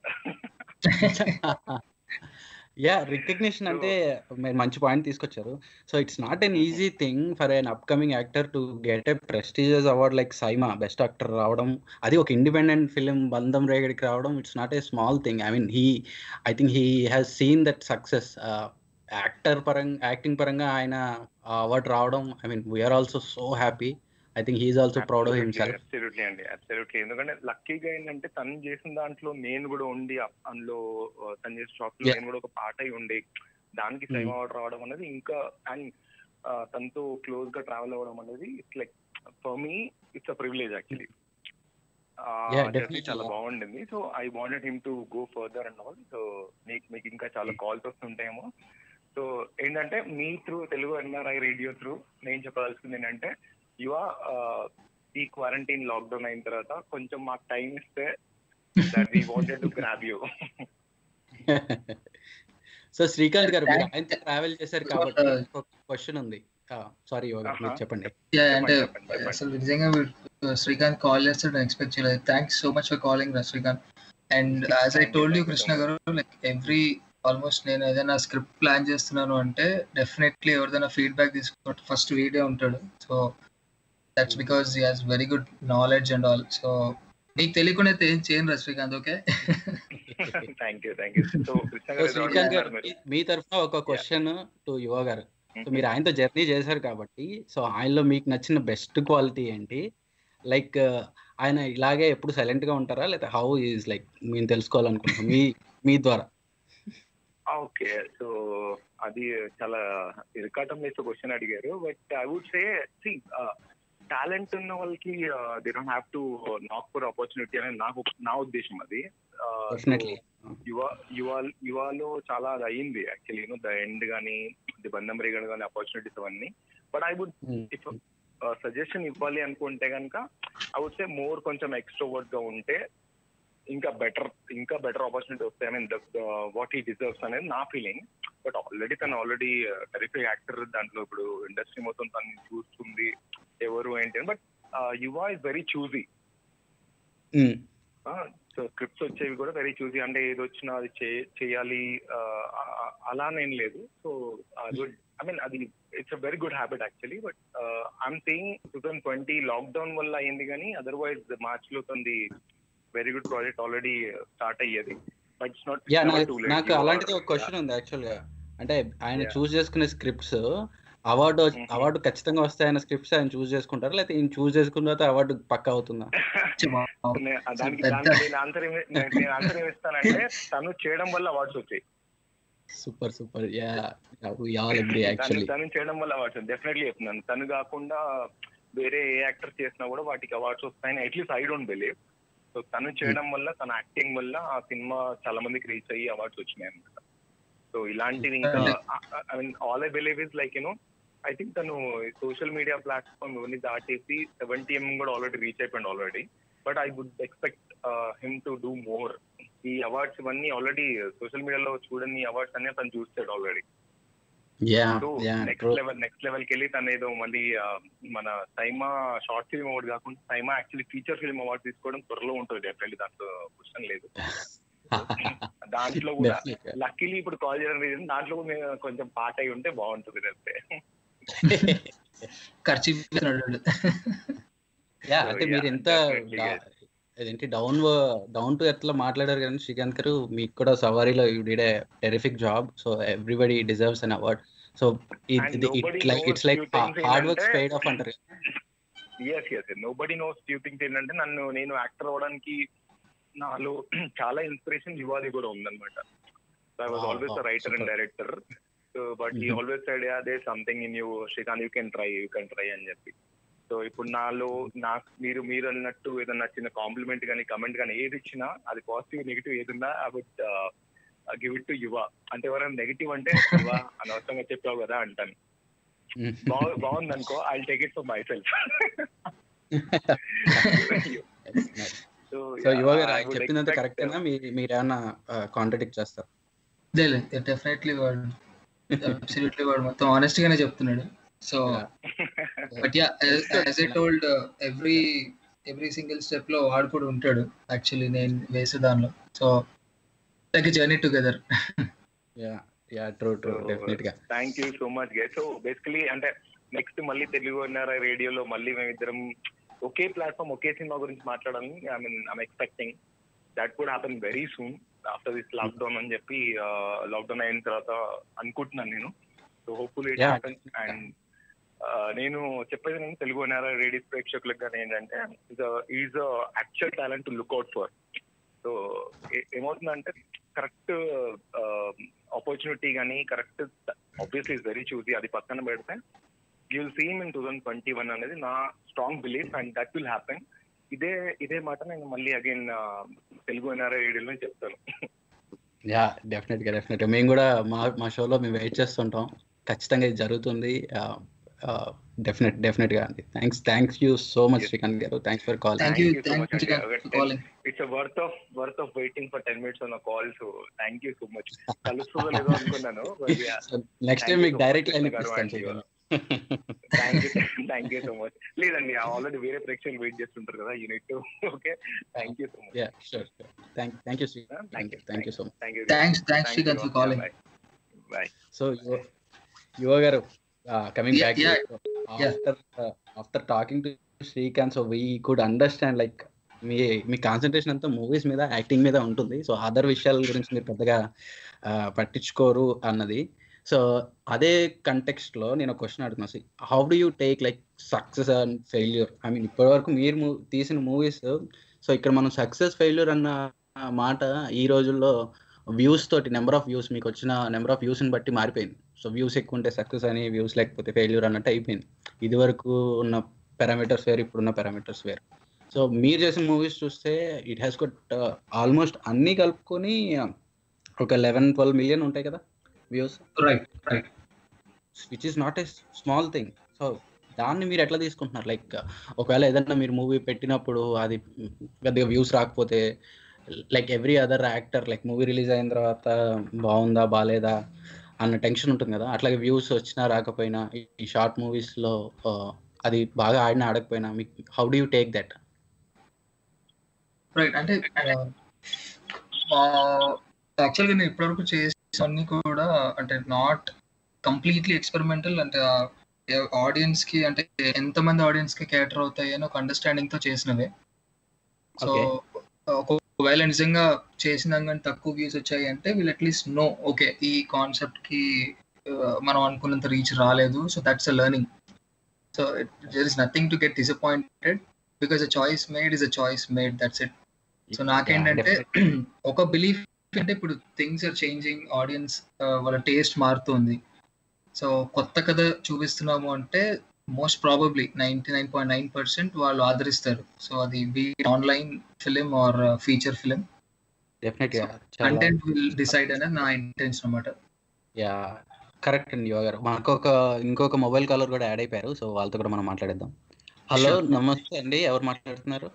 యా రికగ్నిషన్ అంటే మీరు మంచి పాయింట్ తీసుకొచ్చారు so it's not an easy thing for an upcoming actor to get a prestigious award like SIIMA best actor రావడం అది ఒక ఇండిపెండెంట్ ఫిలిం బంధం రేగడికి రావడం it's not a small thing I mean he I think he has seen that success actor పరంగా acting పరంగా ఆయన award రావడం I mean we're also so happy I think he's also proud of himself absolutely అండి absolutely ఎందుకంటే లక్కీగా ఏంటంటే తను చేసిన దాంట్లో నేను కూడా ఉండి అప్- అందులో ఆ, తను చేసిన షాప్ లో Yeah. నేను కూడా ఒక పార్ట్ అయి ఉండి దానికి సైమ్ అవార్డ్ రావడం అనేది ఇంకా అండ్ తనతో క్లోజ్ గా ట్రావెల్ అవ్వడం అనేది it's like for me it's a privilege actually Yeah, definitely. చాలా బాగుండింది so I wanted him to go further and all so మీకు మీకు ఇంకా చాలా కాల్స్ వస్తుంటాయేమో సో ఏంటంటే మీ through Telugu NRI radio through నేను చెప్పదలుచుకుంది ఏంటంటే యువ ఈ క్వారంటైన్ లాక్డౌన్ అయిన తర్వాత కొంచెం మాకు టైం ఇస్తే that we wanted to grab you so Srikanth garu మీరు Thank- ఆయనతో ట్రావెల్ చేశారు What, కాబట్టి uh, ఒక క్వశ్చన్ ఉంది సారీ యోగా మీరు Uh-huh. చెప్పండి Yeah, అంటే చెప్పండి, చెప్పండి. అసలు నిజంగా మీరు, uh, శ్రీకాంత్ కాల్ చేస్తాడు ఎక్స్పెక్ట్ చేయలేదు thanks so much for calling రా Srikanth and as I Thank you, told you thank you Krishna so garu like every almost నేను ఏదైనా స్క్రిప్ట్ ప్లాన్ చేస్తున్నాను అంటే డెఫినెట్లీ ఎవరిదైనా ఫీడ్బ్యాక్ తీసుకుంటే ఫస్ట్ వీడియో ఉంటాడు so that's because he has very good knowledge and all so నీకు తెలియకుండా అయితే ఏం చేయను రా Srikanth okay thank you thank you so Krishna so garu Srikanth గారు ఏదో మీ- మీ తరఫున ఒక క్వశ్చన్ టు యువ గారు సో మీరు ఆయనతో జర్నీ చేశారు కాబట్టి సో ఆయనలో మీకు నచ్చిన బెస్ట్ క్వాలిటీ ఏంటి లైక్ ఆయన ఇలాగే ఎప్పుడు సైలెంట్ గా ఉంటారా లేదా హౌ ఈజ్ లైక్ మేము తెలుసుకోవాలనుకుంటున్నాం మీ మీ ద్వారా ఓకే సో అది చాలా ఇరకాటం వేసే క్వశ్చన్ అడిగారు but I would say see talent ఉన్న వాళ్ళకి they don't have to knock for opportunity అనేది నాకు నా ఉద్దేశం అది Uh, so, డెఫినెట్లీ యువ యువ యువలో చాలా అది అయింది యాక్చువల్లీ యూనో ద ఎండ్ కానీ ది బంధం రేగడ్ కానీ ఆపర్చునిటీస్ అవన్నీ but I would if suggestion ఇవ్వాలి అనుకుంటే కనుక ఐ వుడ్ సే మోర్ కొంచెం ఎక్స్ట్రోవర్ట్ గా ఉంటే ఇంకా బెటర్ ఇంకా బెటర్ ఆపర్చునిటీ వస్తాయి I mean what he deserves అనేది నా ఫీలింగ్ బట్ ఆల్రెడీ తను ఆల్రెడీ టెరిఫిక్ యాక్టర్ దాంట్లో ఇప్పుడు ఇండస్ట్రీ మొత్తం తను చూస్తుంది ఎవరు ఏంటి but Yuva is very choosy so scripts వచ్చేవి కూడా వెరీ చూసి అంటే ఏది వచ్చినా అది చే- చేయాలి ఆ, ఆ- అలా నేను లేదు సో ఐ మీన్ అది it's a very good habit actually but I'm saying two thousand twenty lockdown వల్ల అయింది కానీ అదర్వైజ్ మార్చ్ లో తనది very good project already start అయ్యేది బట్ ఇట్స్ నాట్ యా నాకు అలాంటిది ఒక క్వశ్చన్ ఉంది యాక్చువల్ గా అంటే ఆయన Yeah. చూస్ చేసుకునే స్క్రిప్ట్స్ అవార్డు Mhm. అవార్డు ఖచ్చితంగా వస్తాయన్న స్క్రిప్ట్స్ ఆయన చూస్ చేసుకుంటారా లేకపోతే ఈయన చూస్ చేసుకున్న తర్వాత అవార్డు పక్కా అవుతుందా నే- దానికి పెద్ద- దానికి నేను ఆన్సర్ నేను ఆన్సర్ ఏమి ఇస్తానంటే తను చేయడం వల్ల అవార్డ్స్ వచ్చాయి super super yeah all agree తను యాక్చువల్లీ తను చేయడం వల్ల అవార్డ్స్ డెఫినెట్లీ చెప్తున్నాను తను కాకుండా వేరే ఏ యాక్టర్ చేసినా కూడా వాటికి అవార్డ్స్ వస్తాయని at least I don't believe so తను చేయడం వల్ల తన యాక్టింగ్ వల్ల ఆ సినిమా చాలా మందికి రీచ్ అయ్యి అవార్డ్స్ వచ్చినాయి అనమాట సో ఇలాంటివి ఇంకా I mean all I believe is like you know I think తను సోషల్ మీడియా ప్లాట్ఫామ్ ఇవన్నీ దాటేసి సెవెంటీ ఎం కూడా ఆల్రెడీ రీచ్ అయిపోయింది already but I would expect him to do more ఈ అవార్డ్స్ ఇవన్నీ ఆల్రెడీ సోషల్ మీడియాలో చూడని అవార్డ్స్ అన్ని తను చూస్తాడు already yeah so yeah next level next level కి వెళ్ళి తను ఏదో మళ్ళీ ఆ, మన సైమా షార్ట్ ఫిల్మ్ అవార్డు కాకుండా SIIMA actually feature film award తీసుకోవడం త్వరలో ఉంటుంది డెఫినెట్లీ దాంట్లో క్వశ్చన్ లేదు దాంట్లో కూడా లక్కీలీ ఇప్పుడు కాల్ చేయడం రీజన్ దాంట్లో కూడా నేను కొంచెం పాట అయి ఉంటే బాగుంటుంది అంతే ఖర్చు యా So, అంటే yeah, మీరు ఎంత definitely, డా- yes. అదేంటి డౌన్ డౌన్ టు ఎర్త్ లో మాట్లాడారు కానీ శ్రీకాంత్ గారు మీకు కూడా సవారీలో you did a terrific job so everybody deserves an award so And ఇది nobody it like knows it's like few things hard work ఏంటంటే- పెయిడ్ ఆఫ్ అంటారు yes yes nobody knows few things ఏంటంటే నన్ను నేను actor అవ్వడానికి నాలో చాలా inspiration యువాది కూడా ఉందన్నమాట I was Wow, always wow, writer and super. Director so but ఈ Mhm. ఆల్వేస్ సైడ్ అదే something in you Srikanth you can try you can try అని చెప్పి సో ఇప్పుడు నాలో నాకు మీరు మీరు అన్నట్టు ఏదన్నా చిన్న కాంప్లిమెంట్ కానీ కమెంట్ కానీ ఏది ఇచ్చినా అది పాజిటివ్ నెగిటివ్ ఏదున్నా I would give it to Yuva అంటే ఎవరైనా నెగిటివ్ అంటే యువ అనవసరంగా చెప్పావు కదా అంటాను బాగు బాగుంది అనుకో I take it for myself so so Yuva garu ఆయన చెప్పిందంత కరెక్టేనా మీ- మీరు ఏమన్నా కాంట్రడిక్ట్ చేస్తారు డెఫినెట్లీ వాడు అబ్సల్యూట్లీ వాడు మొత్తం ఆనెస్ట్ గానే చెప్తున్నాడు so but yeah as I told every every single step లో వాడు కూడా ఉంటాడు యాక్చువల్లీ నేను వేసే దానిలో so like journey together yeah yeah true true definite గా థ్యాంక్ యూ సో మచ్ గే సో బేసికలీ అంటే నెక్స్ట్ మళ్ళీ తెలుగు ఎన్ఆర్ఐ రేడియోలో మళ్ళీ మేమిద్దరం ఒకే ప్లాట్ఫామ్ ఒకే సినిమా గురించి మాట్లాడాలని I mean I'm expecting that could happen very soon after this lockdown అని చెప్పి లాక్డౌన్ అయిన తర్వాత అనుకుంటున్నాను నేను so hopefully it Yeah. Happen and నేను చెప్పేది నేను తెలుగు ఎన్ఆర్ఐ రేడియో ప్రేక్షకులకు కానీ ఏంటంటే is actual talent to lookout for so ఏమవుతుందంటే కరెక్ట్ ఆపర్చునిటీ కానీ కరెక్ట్ ఆబ్వియస్లీ ఇస్ వెరీ చూసి అది పక్కన పెడితే you will seem in two thousand twenty one అనేది నా strong belief and that will happen ఇదే ఇదే మాట నేను మళ్ళీ అగైన్ తెలుగు ఎన్ఆర్ఐ రేడియోలో చెప్తాను యా డెఫినెట్ గా డెఫినెట్ గా మేము కూడా మా మా షోలో మేము వెయిట్ చేస్తుంటాం ఖచ్చితంగా ఇది జరుగుతుంది డెఫినెట్ డెఫినెట్ గా అండి thanks thanks you so much Srikanth garu thanks for call thank Thank you you so thank much, you Ajay. For calling it's worth of worth of waiting for ten minutes on call so thank you so much కలుస్తుందో లేదో అనుకున్నాను next time Thank you మీకు so direct much, line Krishna garu, ఇప్పిస్తాను and Srikanth thank you thank you so much లేదండి already వేరే ప్రేక్షకులు wait చేస్తుంటారు కదా unit okay thank you so much yeah sure thank thank you Srikanth thank you thank you so much thank you thanks thanks Srikanth for calling bye so Yuva గారు coming Yeah, back yeah, yeah. After after talking to Srikanth so we could understand like మీ మీ concentration అంతా movies మీద acting మీద ఉంటుంది so other విషయాల గురించి మీరు పెద్దగా ఆ, పట్టించుకోరు అన్నది సో అదే కంటెక్స్ట్ లో నేను ఒక క్వశ్చన్ అడుగుతున్నా how do you take like success and failure I mean ఇప్పటి వరకు మీరు mo- తీసిన మూవీస్ సో ఇక్కడ మనం సక్సెస్ ఫెయిల్యూర్ అన్న మాట ఈ రోజుల్లో వ్యూస్ తోటి నెంబర్ ఆఫ్ వ్యూస్ మీకు వచ్చిన నెంబర్ ఆఫ్ వ్యూస్ని బట్టి మారిపోయింది సో వ్యూస్ ఎక్కువ ఉంటే సక్సెస్ అని వ్యూస్ లేకపోతే ఫెయిల్యూర్ అన్నట్టు అయిపోయింది ఇది వరకు ఉన్న పారామీటర్స్ వేరు ఇప్పుడున్న పారామీటర్స్ వేరు సో మీరు చేసిన మూవీస్ చూస్తే ఇట్ హ్యాస్ కొట్ ఆల్మోస్ట్ అన్ని కలుపుకొని ఒక లెవెన్ ట్వెల్వ్ మిలియన్ ఉంటాయి కదా views right right which is not a small thing so దాన్ని మీరు ఎట్లా తీసుకుంటున్నారు లైక్ ఒకవేళ ఏదన్నా మీరు మూవీ పెట్టినప్పుడు అది పెద్దగా వ్యూస్ రాకపోతే like every other actor like movie release అయిన తర్వాత బాగుందా బాగాలేదా అన్న టెన్షన్ ఉంటుంది కదా అట్లాగే వ్యూస్ వచ్చినా రాకపోయినా ఈ- ఈ షార్ట్ మూవీస్లో అది బాగా ఆడినా ఆడకపోయినా మీకు how do you take that right అంటే యాక్చువల్గా నేను ఇప్పటివరకు చేసినవన్నీ కూడా అంటే నాట్ కంప్లీట్లీ ఎక్స్పెరిమెంటల్ అంటే ఆడియన్స్ కి అంటే ఎంతమంది ఆడియన్స్ కి క్యాటర్ అవుతాయి అని ఒక అండర్స్టాండింగ్ తో చేసినవే సో ఒకవేళ నిజంగా చేసిన దానికంటే తక్కువ వ్యూస్ వచ్చాయి అంటే వీళ్ళు అట్లీస్ట్ నో ఓకే ఈ కాన్సెప్ట్ కి uh, మనం అనుకున్నంత రీచ్ రాలేదు so that's a learning so there is nothing to get disappointed because a choice made is a choice made that's it so నాకేంటంటే ఒక బిలీఫ్ అంటే ఇప్పుడు థింగ్స్ ఆర్ చేంజింగ్ ఆడియన్స్ వాళ్ళ టేస్ట్ మారుతుంది సో కొత్త కథ చూపిస్తున్నాము అంటే most probably ninety nine point nine percent వాళ్ళు ఆదరిస్తారు సో అది be online film or feature film డెఫినెట్గా కంటెంట్ విల్ డిసైడ్ అనేది నా ఇంటెన్షన్ అనమాట యా కరెక్ట్ అండి యువ గారు మనకు ఒక ఇంకొక మొబైల్ కాలర్ కూడా యాడ్ అయిపోయారు సో వాళ్ళతో కూడా మనం మాట్లాడేద్దాం హలో Sure. నమస్తే అండి ఎవరు మాట్లాడుతున్నారు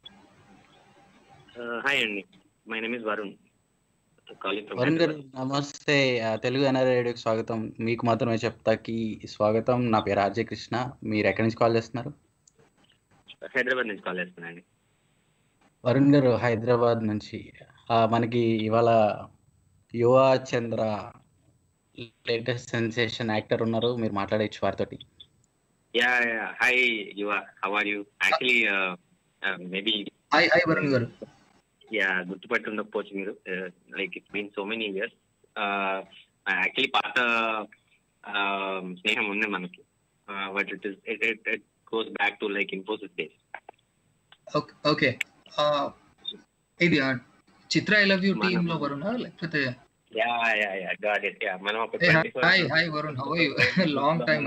హాయ్ అండి my name is Varun calling from Varun గారు నమస్తే ఆ, తెలుగు ఎన్ఆర్ఐ రేడియోకి స్వాగతం మీకు మాత్రమే చెప్తాకి స్వాగతం నా పేరు ఆర్జే కృష్ణ మీరు ఎక్కడి నుంచి కాల్ చేస్తున్నారు హైదరాబాద్ నుంచి కాల్ చేస్తున్నానండి వరుణ్ గారు హైదరాబాద్ నుంచి ఆ, మనకి ఇవాళ యువ చంద్ర లేటెస్ట్ సెన్సేషన్ యాక్టర్ ఉన్నారు మీరు మాట్లాడచ్చు వారితోటి yeah hi Yuva how are you actually maybe hi hi Varun గారు యా గుర్తుపట్టి ఉండకపోవచ్చు మీరు like it's mean so many years actually పాత uh, స్నేహం ఉంది మనకి but it is it it goes back to like Infosys days okay ఇది ఆ, Chitra I love you team లో వరుణా లేకపోతే yeah yeah yeah got it yeah మనం ఒక hi hi Varun how you long time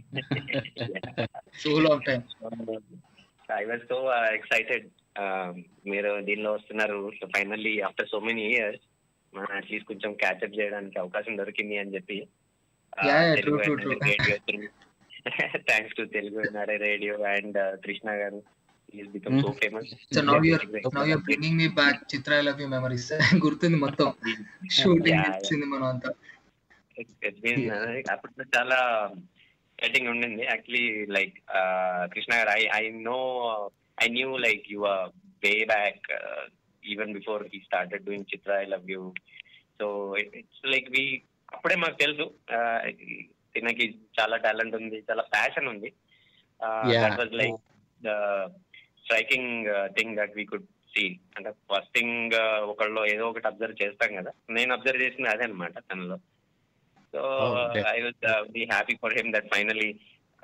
so long time I was so excited మీరు దీనిలో వస్తున్నారు finally after so many years మనం అట్లీస్ట్ కొంచెం క్యాచప్ చేయడానికి అవకాశం దొరికింది అని చెప్పి Yeah, yeah, true, true, true. Thanks to Telugu NRI radio and Krishna గారు is become so famous so now you're now you're bringing me back Chitra I love you memories గుర్తుంది మొత్తం షూటింగ్ Yeah, yeah. వచ్చింది మనం అంతా అప్పుడు చాలా సెట్టింగ్ ఉండింది యాక్చువల్లీ లైక్ కృష్ణ గారు I I know I knew like you way back even before he started doing Chitra I love you so it's like we అప్పుడే మాకు తెలుసు uh, తినకి చాలా టాలెంట్ ఉంది చాలా ప్యాషన్ ఉంది Yeah. That was like the striking thing that we could see అంటే first thing ఒకళ్ళు ఏదో ఒకటి అబ్జర్వ్ చేస్తాం కదా నేను అబ్జర్వ్ చేసింది అదే అనమాట తనలో so Oh, okay. I was very happy for him that finally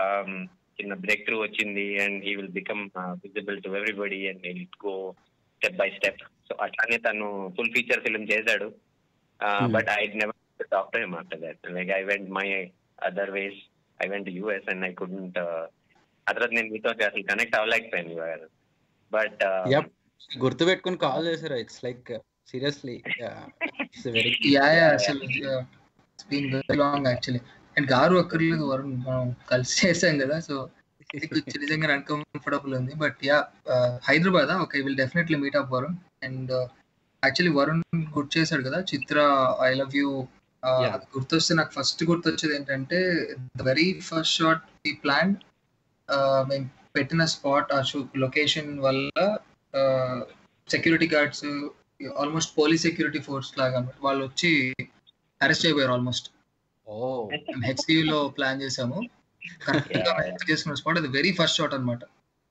చిన్న బ్రేక్ త్రూ వచ్చింది and he will become visible to everybody and will go step by step so అట్లానే తను ఫుల్ ఫీచర్ ఫిల్మ్ చేశాడు but I never talk to him after that like I went my other ways I went US and I couldn't ఆ తర్వాత నేను మీతో అసలు connect అవ్వలేకపోయాను but Yep. గుర్తు పెట్టుకుని కాల్ చేశారు it's like seriously it's very yeah yeah అసలు it's been very long actually and గారు అక్కర్లేదు వరుణ్ మనం కలిసి చేసాం కదా సో కొంచెం నిజంగా అన్కంఫర్టబుల్ ఉంది but yeah Hyderabad okay will definitely meet up Varun and actually Varun గుర్తు చేశాడు కదా Chitra I love you Yeah. గుర్తొస్తే నాకు ఫస్ట్ గుర్తొచ్చేది ఏంటంటే ద వెరీ ఫస్ట్ షాట్ ఈ ప్లాన్ మేము పెట్టిన స్పాట్ ఆ లొకేషన్ వల్ల security guards almost police security force లాగా అన్నమాట. వాళ్ళు వచ్చి అరెస్ట్ అయిపోయారు ఆల్మోస్ట్ ఓ హెచ్సియు లో ప్లాన్ చేసాము కరెక్ట్ గా మేము చేసుకున్న స్పాట్ అది వెరీ ఫస్ట్ షాట్ అన్నమాట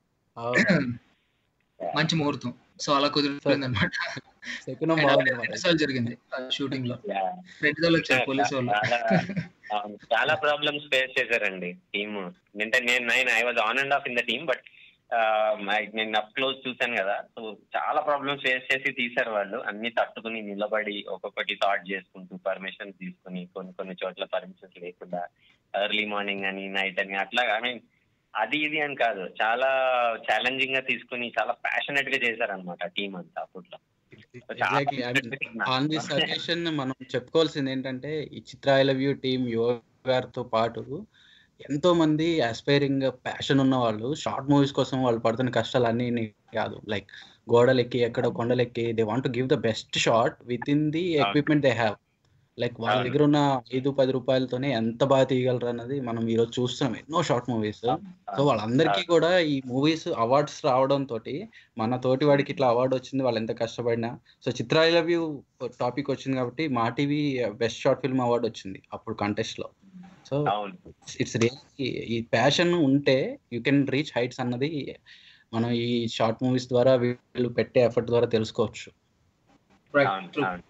మంచి ముహూర్తం సో అలా కుదిరిపోయింది అనమాట సెకండ్ బాగుంది అనమాట రెండుసార్లు జరిగింది షూటింగ్ లో రెండు సార్లు వచ్చారు పోలీస్ వాళ్ళు చాలా అవును, చాలా ప్రాబ్లమ్స్ ఫేస్ చేశారండి టీమ్ అంటే నేను నేను I was on and off in the team but నేను అప్ క్లోజ్ చూశాను కదా సో చాలా ప్రాబ్లమ్స్ ఫేస్ చేసి తీశారు వాళ్ళు అన్ని తట్టుకుని నిలబడి ఒక్కొక్కటి థాట్ చేసుకుంటూ పర్మిషన్ తీసుకుని కొన్ని కొన్ని చోట్ల పర్మిషన్స్ లేకుండా ఎర్లీ మార్నింగ్ అని నైట్ అని అట్లా ఐ మీన్ అది ఇది అని కాదు చాలా ఛాలెంజింగ్ గా తీసుకుని చాలా ప్యాషనెట్ గా చేశారనమాట టీం అంతా అప్పట్లో exactly I mean on this occasion మనం చెప్పుకోవాల్సింది ఏంటంటే ఈ Chitra I love you team Yuva గారితో పాటు ఎంతో మంది ఆస్పైరింగ్ ప్యాషన్ ఉన్న వాళ్ళు షార్ట్ మూవీస్ కోసం వాళ్ళు పడుతున్న కష్టాలు అన్ని కాదు లైక్ గోడలెక్కి ఎక్కడ కొండలెక్కి they want give the best shot with in the equipment they have like వాళ్ళ అవును. దగ్గర ఉన్న ఐదు పది రూపాయలతోనే ఎంత బాగా తీయగలరు అన్నది మనం ఈ రోజు చూస్తున్నాం ఎన్నో షార్ట్ మూవీస్ సో వాళ్ళందరికీ కూడా ఈ మూవీస్ అవార్డ్స్ రావడం తోటి మన తోటి వాడికి ఇట్లా అవార్డు వచ్చింది వాళ్ళు ఎంత కష్టపడినా so Chitra I love you topic వచ్చింది కాబట్టి Maa TV best short film award వచ్చింది అప్పుడు కంటెస్ట్ లో సో అవును ఇట్స్ రియల్లీ ఈ ప్యాషన్ ఉంటే యూ కెన్ రీచ్ హైట్స్ అన్నది మనం ఈ షార్ట్ మూవీస్ ద్వారా వీళ్ళు పెట్టే ఎఫర్ట్ ద్వారా తెలుసుకోవచ్చు రైట్ అవును అవును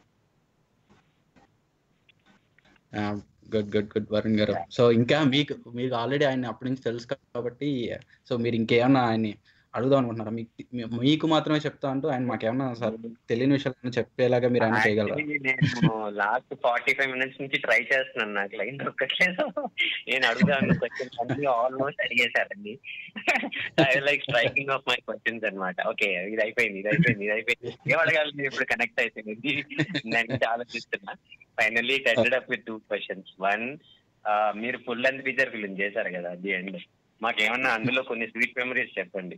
గుడ్ గుడ్ గుడ్ వరుణ్ గారు సో ఇంకా మీకు మీకు ఆల్రెడీ ఆయన అప్పటి నుంచి తెలుసు కాబట్టి సో మీరు ఇంకేమన్నా ఆయన్ని అడుగుదాం అనుకుంటున్నారా మీకు మీ- మీకు మాత్రమే చెప్తా అంటూ ఆయన మాకేమన్నా సార్ తెలియని విషయాలు చెప్పేలాగా మీరు ఆయన చేయగలరా Actually, నేను లాస్ట్ ఫార్టీ ఫైవ్ మినిట్స్ నుంచి ట్రై చేస్తున్నాను నాకు లైన్ దొరకట్లేదు నేను అడుగుదాను క్వశ్చన్స్ అన్ని ఆల్మోస్ట్ అడిగేశారండి I like striking off my questions అన్నమాట ఓకే ఇది అయిపోయింది ఇది అయిపోయింది ఇది అయిపోయింది ఏం అడగాలి నేను ఇప్పుడు కనెక్ట్ అయిపోయింది నేను ఆలోచిస్తున్నా finally ended up with two questions one మీరు ఫుల్ లెంత్ ఫీచర్ ఫిల్మ్ చేశారు కదా అది ఎండ్ మాకేమన్నా అందులో కొన్ని స్వీట్ మెమరీస్ చెప్పండి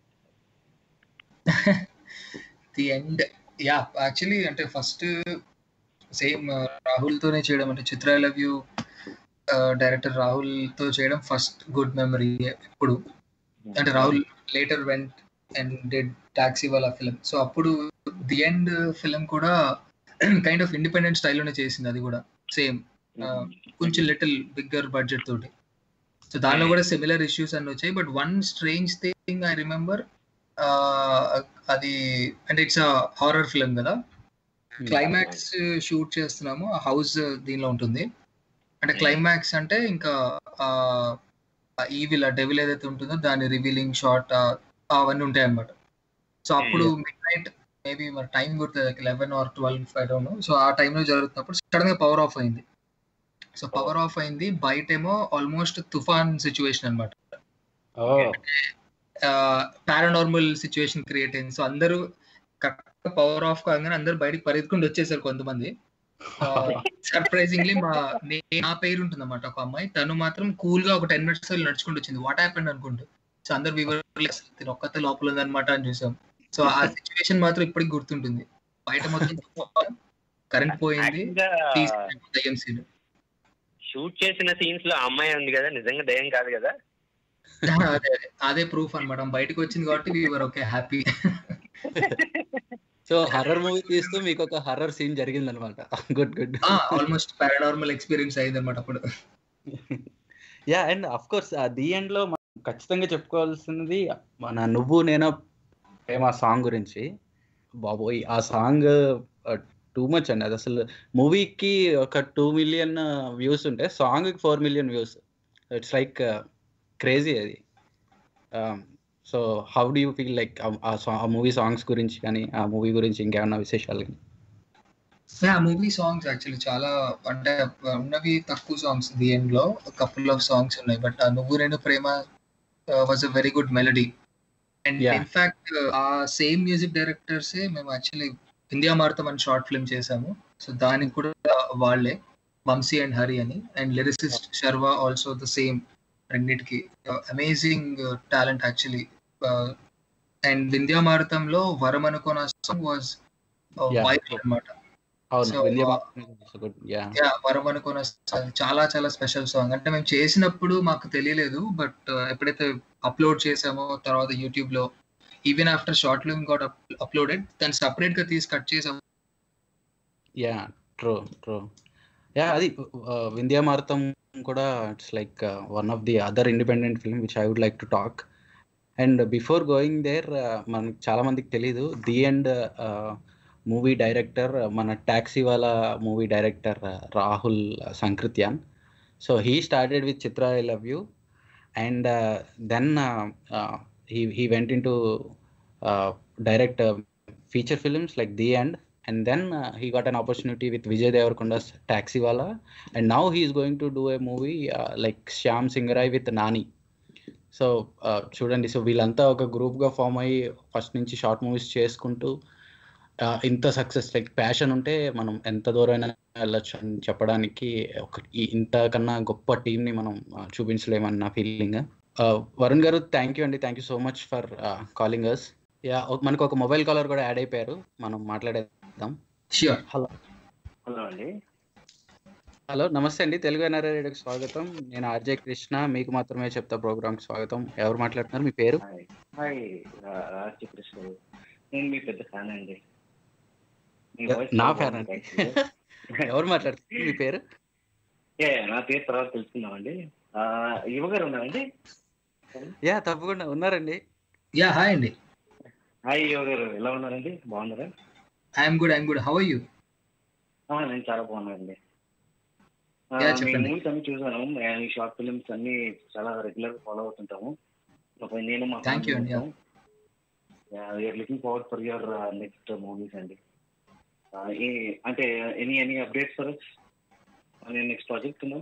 ది ఎండ్ యా యాక్చువల్లీ అంటే ఫస్ట్ సేమ్ రాహుల్ తోనే చేయడం అంటే Chitra I love you director Rahul తో చేయడం ఫస్ట్ గుడ్ మెమరీ ఎప్పుడు అంటే Rahul later went and did Taxiwaala film so అప్పుడు ది ఎండ్ ఫిలిం కూడా కైండ్ ఆఫ్ ఇండిపెండెంట్ స్టైల్లోనే చేసింది అది కూడా సేమ్ కొంచెం లిటిల్ బిగ్గర్ బడ్జెట్ తోటి సో దానిలో కూడా సిమిలర్ ఇష్యూస్ అన్ని వచ్చాయి but one strange thing I remember అది అంటే ఇట్స్ హారర్ ఫిలిం కదా క్లైమాక్స్ షూట్ చేస్తున్నాము ఆ హౌస్ దీనిలో ఉంటుంది అంటే క్లైమాక్స్ అంటే ఇంకా ఈవిల్ ఆ డెవిల్ ఏదైతే ఉంటుందో దాని రివీలింగ్ షాట్ అవన్నీ ఉంటాయి అన్నమాట సో అప్పుడు మిడ్ నైట్ మేబీ మరి టైం గుర్తుంది eleven or twelve I don't know so ఆ టైంలో జరుగుతున్నప్పుడు సడన్ గా పవర్ ఆఫ్ అయింది సో పవర్ ఆఫ్ అయింది బయట ఏమో ఆల్మోస్ట్ తుఫాన్ సిచ్యువేషన్ అనమాట పారానార్మల్ సిచ్యువేషన్ క్రియేట్ అయింది సో అందరూ కరెక్ట్ పవర్ ఆఫ్ కాగానే అందరూ బయటకు పరిగెత్తుకుంటూ వచ్చేసారు కొంతమంది సర్ప్రైజింగ్లీ మా నే- నా పేరు ఉంటుంది అన్నమాట ఒక అమ్మాయి తను మాత్రం కూల్ గా ఒక టెన్ మినిట్స్ నడుచుకుంటూ వచ్చింది వాట్ హ్యాపెండ్ అనుకుంటూ సో అందరు వివర్ ఒక్కతే లోపల ఉందన్నమాట అని చూసాం సో ఆ సిచ్యువేషన్ మాత్రం ఇప్పటికి గుర్తుంటుంది బయట మొత్తం కరెంట్ పోయింది దయ్యం సీన్ షూట్ చేసిన సీన్స్ లో అమ్మాయి ఉంది కదా నిజంగా దయ్యం కాదు కదా అదే అదే ప్రూఫ్ అనమాట బయటకు వచ్చింది కాబట్టి we're okay happy so horror movie తీస్తూ మీకు ఒక హర్రర్ సీన్ జరిగింది అనమాట good good almost paranormal experience అయింది అనమాట అప్పుడు yeah and of course the end లో మనం ఖచ్చితంగా చెప్పుకోవాల్సింది మన నువ్వు నేను ప్రేమ సాంగ్ గురించి బాబోయ్ ఆ సాంగ్ టూ మచ్ అండి అది అసలు మూవీకి ఒక టూ మిలియన్ వ్యూస్ ఉంటే song four million views it's like crazy అది so how do you feel like ఆ మూవీ సాంగ్స్ గురించి కానీ ఆ మూవీ గురించి ఇంకేమన్నా విశేషాలు కానీ ఆ మూవీ సాంగ్స్ యాక్చువల్లీ చాలా అంటే ఉన్నవి తక్కువ సాంగ్స్ ది ఎండ్ లో కపుల్ ఆఫ్ సాంగ్స్ ఉన్నాయి బట్ ఆ నువ్వు నేను ప్రేమ was a very good melody and Yeah. In fact ఆ సేమ్ మ్యూజిక్ డైరెక్టర్సే మేము యాక్చువల్లీ ఇండియా మారుతాం అని షార్ట్ ఫిల్మ్ చేసాము సో దానికి కూడా వాళ్ళే వంశీ అండ్ హరి అని and lyricist Sharva also the same రెండింటికి amazing talent actually and Vindhya మారుతంలో వరం అనుకోన సాంగ్ వాజ్ Yeah. వైరల్ అన్నమాట అవును So, Vindhya uh, good yeah yeah వరం అనుకున్న స- చాలా చాలా స్పెషల్ సాంగ్ అంటే మేము చేసినప్పుడు మాకు తెలియలేదు బట్ ఎప్పుడైతే అప్లోడ్ చేసామో తర్వాత యూట్యూబ్ లో even after short film got uploaded దాన్ని సపరేట్ గా తీసి కట్ చేసాము యా ట్రూ ట్రూ యా అది వింధ్యా మారుతం కూడా it's like one of the other independent film which I would like to talk and before going there మనకి చాలా మందికి తెలీదు ది అండ్ మూవీ డైరెక్టర్ మన Taxiwaala movie director Rahul Sankrityan so he started with Chitra I love you and then he he went in to direct feature films like The End, and then uh, he got an opportunity with Vijay Devarkonda's Taxiwala, and now he is going to do a movie uh, like Shyam Singarai with Nani. So చూడండి so వీళ్ళంతా ఒక గ్రూప్గా form అయ్యి first నుంచి short movies చేసుకుంటూ uh, ఇంత success like passion ఉంటే మనం ఎంత దూరమైనా వెళ్ళొచ్చు అని చెప్పడానికి ఒక ఈ- ఇంతకన్నా గొప్ప టీంని మనం uh, చూపించలేమని నా ఫీలింగ్ వరుణ్ గారు థ్యాంక్ యూ అండి thank you so much for calling us yeah మనకు ఒక మొబైల్ కాలర్ కూడా యాడ్ అయిపోయారు మనం మాట్లాడేద్దాం ష్యూర్ హలో హలో అండి హలో నమస్తే అండి తెలుగు ఎన్ఆర్ఐ రేడియోకి స్వాగతం నేను ఆర్జే కృష్ణ మీకు మాత్రమే చెప్తా ప్రోగ్రామ్ స్వాగతం ఎవరు మాట్లాడుతున్నారు మీ పేరు హాయ్ హాయ్ రాజీ కృష్ణ నేను మీ పెద్ద ఫ్యాన్ అండి మీ యా, voice నా చాలా ఫ్యాన్ బాగుంది అండి actually. ఎవరు మాట్లాడుతున్నారు మీ పేరు యా, యా, నా పేరు తర్వాత తెలుసుకుందామండి ఆ, యువ గారు ఉన్నారండి యా తప్పకుండా ఉన్నారండి యా హాయ్ అండి హాయ్ యువ గారు ఎలా ఉన్నారండి బాగున్నారా I'm good I'm good how are you ఆ, నేను చాలా బాగున్నానండి ఆ, యా, మీ చెప్పండి. మూవీస్ అన్ని చూసాను మీ షార్ట్ ఫిల్మ్స్ అన్ని చాలా రెగ్యులర్ ఫాలో అవుతుంటాము ఒక నేను మా Thank you అండి, yeah. We're looking forward for your next movies అండి ఆ, ఈ- అంటే any any updates for next project ఉందా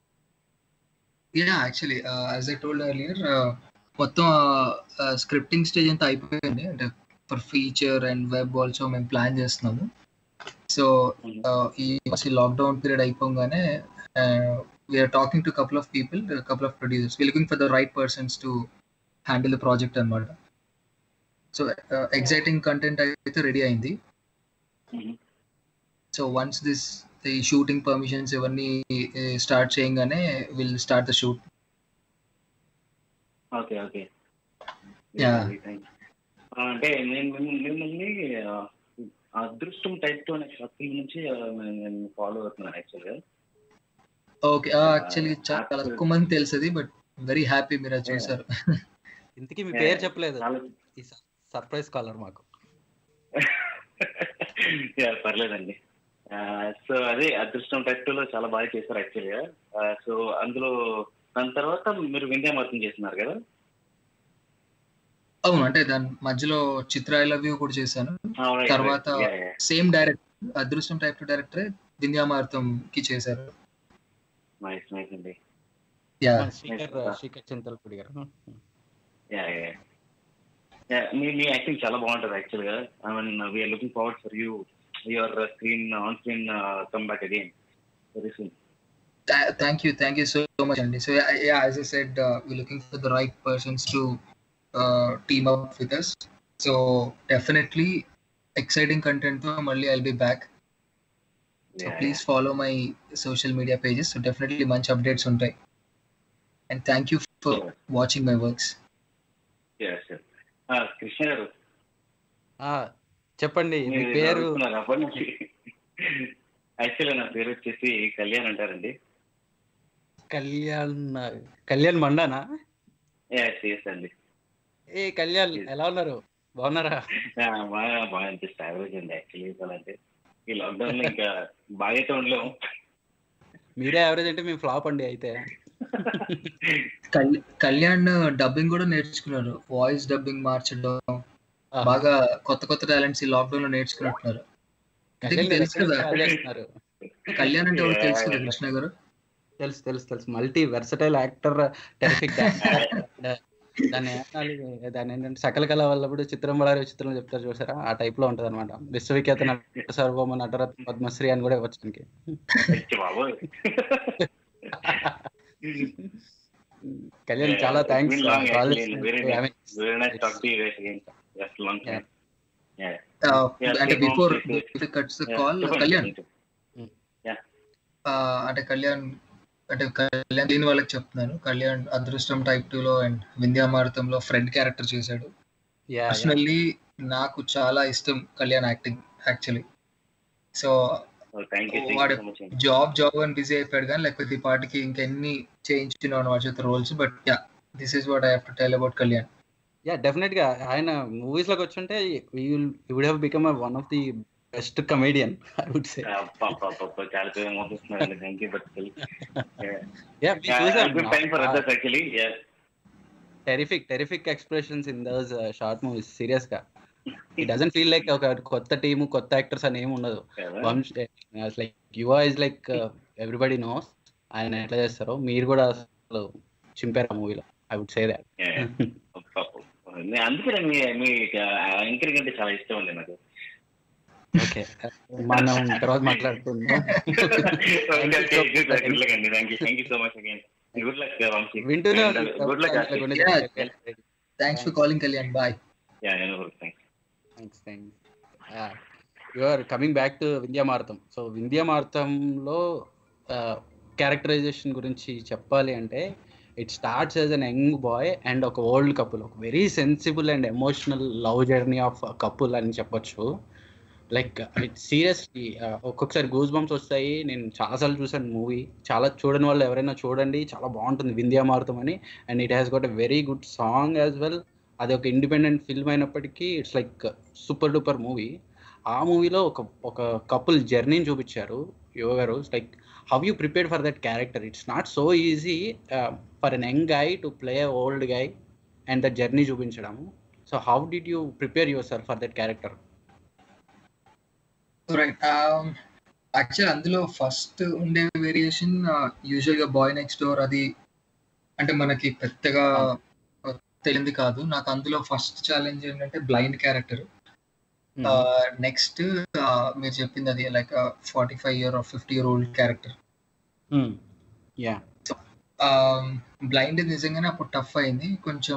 yeah actually as I told earlier మొత్తం స్క్రిప్టింగ్ స్టేజ్ అంతా అయిపోయింది అంటే for feature and web also మేము ప్లాన్ చేస్తున్నాము సో ఈ లాక్డౌన్ పీరియడ్ అయిపోగానే we're talking to couple of people couple of producers we looking for the right persons to handle the project అనమాట సో ఎగ్జైటింగ్ కంటెంట్ అయితే రెడీ అయింది so once this ఈ shooting permissions ఇవన్నీ start చేయగానే will start the shoot okay okay Yeah. అంటే నేను మిమ్మ- మిమ్మల్ని ఆ, అదృష్టం టైప్ తో అనే షార్ట్ ఫిల్మ్ నుంచి ఆ, నేను- నేను ఫాలో అవుతున్నాను యాక్చువల్గా ఓకే యాక్చువల్లీ చాలా తక్కువ మంది తెలుసది బట్ వెరీ హ్యాపీ మీరు అది చూసారు ఇంతకీ మీ పేరు చెప్పలేదు చాలా ఈ సర్ప్రైజ్ కాలర్ మాకు Yeah, పర్లేదండి సో అదే అదృష్టం టైప్ లో చాలా బాగా చేశారు యాక్చువల్గా సో అందులో దాని తర్వాత మీరు వింధ్యా మార్తం చేస్తున్నారు కదా అవును అంటే దాని మధ్యలో చిత్ర ఐ లవ్ యూ కూడా చేశాను Ah, right, తర్వాత right. Yeah, yeah. Same director Adrushtam type డైరెక్టరే వింధ్యామార్తం కి చేశారు Nice, nice అండి యా మన Srikar Srikar Chintalapudi garu yeah yeah yeah మీ మీ యాక్టింగ్ చాలా బాగుంటుంది యాక్చువల్గా I mean we're looking forward for you your screen on screen come back again very soon thank you thank you so much అండి so yeah as I said we looking for the right persons to team up with us so definitely exciting content తో మళ్ళీ I'll be back so please follow my social media pages so definitely మంచి updates ఉంటాయి and thank you for watching my works Krishna garu ఆ, చెప్పండి మీ మీరు పేరు అడుగుతున్నారు అప్పటి నుంచి యాక్చువల్గా నా పేరు వచ్చేసి కళ్యాణ్ అంటారండి కళ్యాణ్ కళ్యాణ్ మండానా ఎస్ ఎస్ అండి ఏ కళ్యాణ్ ఎలా ఉన్నారు బాగున్నారా ఆ, బాగా బాగా అనిపిస్తుంది యావరేజ్ అండి యాక్చువల్లీ చెప్పాలంటే ఈ లాక్డౌన్ లో ఇంకా బాగా అయితే ఉండలేము మీరే యావరేజ్ అంటే మేము ఫ్లాప్ అండి అయితే కళ్యాణ్- కళ్యాణ్ డబ్బింగ్ కూడా నేర్చుకున్నారు వాయిస్ డబ్బింగ్ మార్చడం ఆహా. బాగా కొత్త కొత్త టాలెంట్స్ ఈ లాక్డౌన్ లో నేర్చుకున్నట్టున్నారు అంటే కళ్యాణ్ మీకు తెలుసు కదా reference చేస్తున్నారు. కళ్యాణ్ అంటే ఎవరు తెలుసు కదా కృష్ణ గారు తెలుసు తెలుసు తెలుసు మల్టీ వెర్సటైల్ యాక్టర్ టెరిఫిక్ దాన్ని ఏమనాలి దాని ఏంటంటే సకల కళ వల్లప్పుడు చిత్రం బడారి చిత్రం చెప్తారు చూసారా ఆ టైప్ లో ఉంటది అనమాట విశ్వవిఖ్యాత నట సార్వభౌమ నటరత్న పద్మశ్రీ అని కూడా ఇవ్వచ్చు దానికి అచ్చి బాబోయ్. కళ్యాణ్ చాలా thanks Been long actually, very nice. Very nice talk to you guys again. Just long time. Yeah. ఆ, Yeah, అంటే take before home, take it. Cuts Yeah. Call చెప్పండి, కళ్యాణ్ చెప్పండి. ఆ, అంటే కళ్యాణ్ అంటే కళ్యాణ్ దీని వాళ్ళకి చెప్తున్నాను కళ్యాణ్ అదృష్టం టైప్ టూ లో అండ్ వింధ్యామారుతంలో ఫ్రెండ్ క్యారెక్టర్ చేశాడు యా పర్సనల్లీ నాకు చాలా ఇష్టం Kalyan acting actually so Oh, thank you, thank you వాడు so much. జాబ్ జాబ్ అని బిజీ అయిపోయాడు కానీ లేకపోతే ఈ పాటికి ఇంకెన్ని చేయించున్నాను వాడి చేత roles but yeah this is what I have to tell about Kalyan yeah definite గా ఆయన మూవీస్ లోకి వచ్చుంటే would have become one of the best comedian I would say అబ్బా, అబ్బా, అబ్బా, అబ్బా, చాలా పేరు మోపిస్తున్నారండి thank you but yeah good time for others actually terrific terrific expressions in those short movies serious గా ఇట్ డజంట్ ఫీల్ లైక్ ఒక కొత్త టీము కొత్త యాక్టర్స్ అని ఏమి ఉండదు Vamsh like Yuva is like everybody knows ఆయన ఎట్లా చేస్తారో మీరు కూడా అసలు చింపారు ఆ మూవీలో ఐ వుడ్ సే దాట్ అందుకే నేను మీ మీ యాంకరింగ్ అంటే చాలా ఇష్టం అండి నాకు ఓకే మనం తర్వాత మాట్లాడుకుందాం గుడ్ లక్ అండి thank you thank you so much again good luck Vamsi వింటూనే good luck thanks for calling Kalyan bye yeah నేను thanks thanks thanks you are coming back to Vindhyamarutham so వింధ్యామారుతంలో క్యారెక్టరైజేషన్ గురించి చెప్పాలి అంటే it starts as an young boy and ఒక old couple ఒక very sensible and emotional love journey of couple అని చెప్పొచ్చు like seriously ఒక్కొక్కసారి గూస్ బంప్స్ వస్తాయి నేను చాలాసార్లు చూసాను మూవీ చాలా చూడని వాళ్ళు ఎవరైనా చూడండి చాలా బాగుంటుంది వింధ్యామారుతం అని and it has got a very good song as well అది ఒక ఇండిపెండెంట్ ఫిల్మ్ అయినప్పటికీ it's like super duper movie ఆ మూవీలో ఒక ఒక కపుల్ జర్నీని చూపించారు Yuva garu like how you prepared for that character it's not so easy for an young guy to play old guy and that journey చూపించడము so how did you prepare yourself for that character right actual అందులో first ఉండే variation usual గా boy next door అది అంటే మనకి పెద్దగా తెలియంది కాదు నాకు అందులో ఫస్ట్ ఛాలెంజ్ ఏంటంటే బ్లైండ్ క్యారెక్టర్ నెక్స్ట్ మీరు చెప్పింది అది like forty five year or fifty year old character yeah blind నిజంగానే అప్పుడు టఫ్ అయింది కొంచెం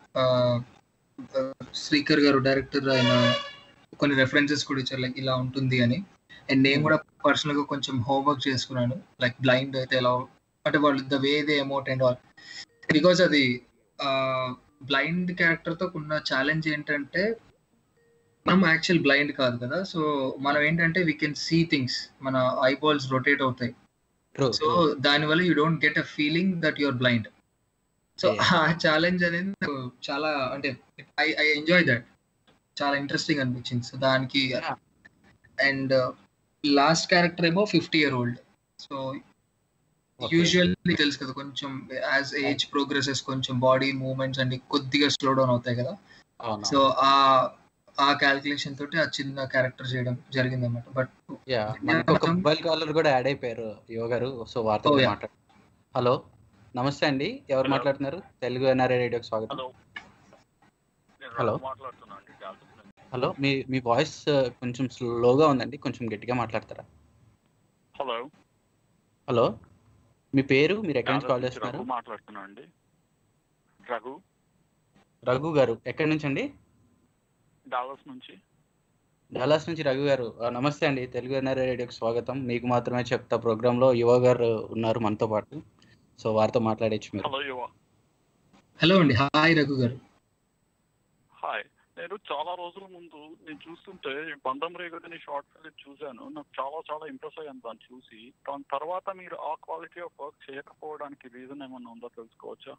శ్రీకర్ గారు డైరెక్టర్ ఆయన కొన్ని రెఫరెన్సెస్ కూడా ఇచ్చారు లైక్ ఇలా ఉంటుంది అని అండ్ నేను కూడా పర్సనల్ గా కొంచెం హోంవర్క్ చేసుకున్నాను లైక్ బ్లైండ్ అయితే ఎలా అంటే వాళ్ళు the way they amount and all because అది బ్లైండ్ క్యారెక్టర్ తో ఉన్న ఛాలెంజ్ ఏంటంటే మనం యాక్చువల్ బ్లైండ్ కాదు కదా సో మనం ఏంటంటే వీ కెన్ సీ థింగ్స్ మన ఐబాల్స్ రొటేట్ అవుతాయి సో దానివల్ల you don't get a feeling that your blind so ఆ ఛాలెంజ్ అనేది నాకు చాలా అంటే ఐ ఐ ఎంజాయ్ దట్ చాలా ఇంట్రెస్టింగ్ అనిపించింది సో దానికి అండ్ లాస్ట్ క్యారెక్టర్ ఏమో fifty year old so usually తెలుసు కదా కొంచెం యాజ్ ఏజ్ ప్రోగ్రెసెస్ కొంచెం బాడీ మూవ్మెంట్స్ అన్ని కొద్దిగా స్లో డౌన్ అవుతాయి కదా సో ఆ ఆ క్యాల్కులేషన్ తోటి ఆ చిన్న క్యారెక్టర్ చేయడం జరిగింది అనమాట బట్ యా మనకు ఒక మొబైల్ కాలర్ కూడా యాడ్ అయిపోయారు యువ గారు సో వారితో Oh, yeah. మాట్లాడు హలో నమస్తే అండి ఎవరు Hello. మాట్లాడుతున్నారు తెలుగు ఎన్ఆర్ఐ రేడియోకి స్వాగతం హలో నేను Hello. రఘు మాట్లాడుతున్నా అండి జాగ్రత్త హలో మీ మీ వాయిస్ కొంచెం స్లోగా ఉందండి కొంచెం గట్టిగా మాట్లాడతారా హలో హలో మీ పేరు మీరు ఎక్కడి నుంచి కాల్ డాలస్ నుంచి చేస్తున్నారు రఘు మాట్లాడుతున్నా అండి రఘు రఘు గారు ఎక్కడి నుంచి అండి డాలస్ నుంచి డల్లాస్ నుంచి రఘు గారు ఆ, నమస్తే అండి తెలుగు ఎన్ఆర్ఐ రేడియోకి స్వాగతం మీకు మాత్రమే చెప్తా ప్రోగ్రామ్ లో యువ గారు ఉన్నారు మనతో పాటు సో వారితో మాట్లాడచ్చు మీరు హలో యువ హలో అండి హాయ్ రఘు గారు హాయ్ నేను చాలా రోజుల ముందు నేను చూస్తుంటే బంధం రేగదని షార్ట్ ఫిలిం చూశాను నాకు చాలా చాలా ఇంప్రెస్ అయ్యాను దాన్ని చూసి దాని తర్వాత మీరు ఆ క్వాలిటీ ఆఫ్ వర్క్ చేయకపోవడానికి రీజన్ ఏమన్నా ఉందో తెలుసుకోవచ్చా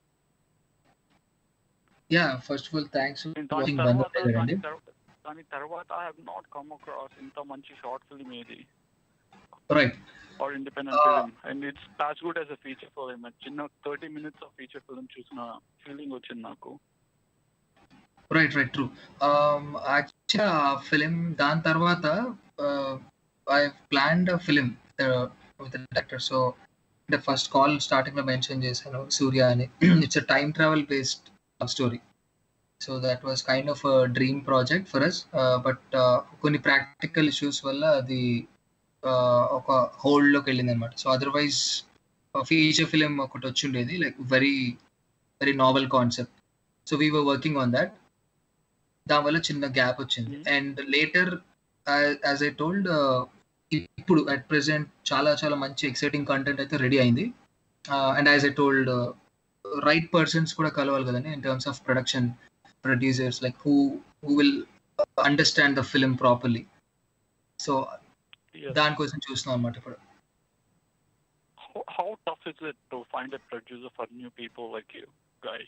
yeah first of all thanks నేను దాని బంధం తర్వాత లేదండి దాని తర్వా- దాని తర్వాత I have not come across ఇంత మంచి షార్ట్ ఫిల్మ్ ఏది right or independent Uh, film and it's as good as a feature film a చిన్న thirty minutes of feature film చూసిన ఫీలింగ్ వచ్చింది నాకు రైట్ రైట్ ట్రూ యాక్చువల్గా ఆ ఫిలిం దాని తర్వాత I planned film with director so అంటే ఫస్ట్ కాల్ స్టార్టింగ్ లో మెన్షన్ చేశాను సూర్య అని it's a time travel based story so that was kind of dream project for us but కొన్ని ప్రాక్టికల్ ఇష్యూస్ వల్ల అది uh, ఒక హోల్డ్ లోకి వెళ్ళింది అనమాట సో అదర్వైజ్ ఫీచర్ ఫిలిం ఒకటి వచ్చి ఉండేది like very very novel concept so we were working on that దానివల్ల చిన్న గ్యాప్ వచ్చింది and later as I told ఇప్పుడు అట్ ప్రెసెంట్ చాలా చాలా మంచి ఎక్సైటింగ్ కంటెంట్ అయితే రెడీ అయింది and as I told right persons కూడా కలవాలి కదండి in terms of production producers like who who will understand the film properly so Yes. దానికోసం చూస్తున్నాం అనమాట ఇప్పుడు how, how tough is it to find a producer for new people like you guys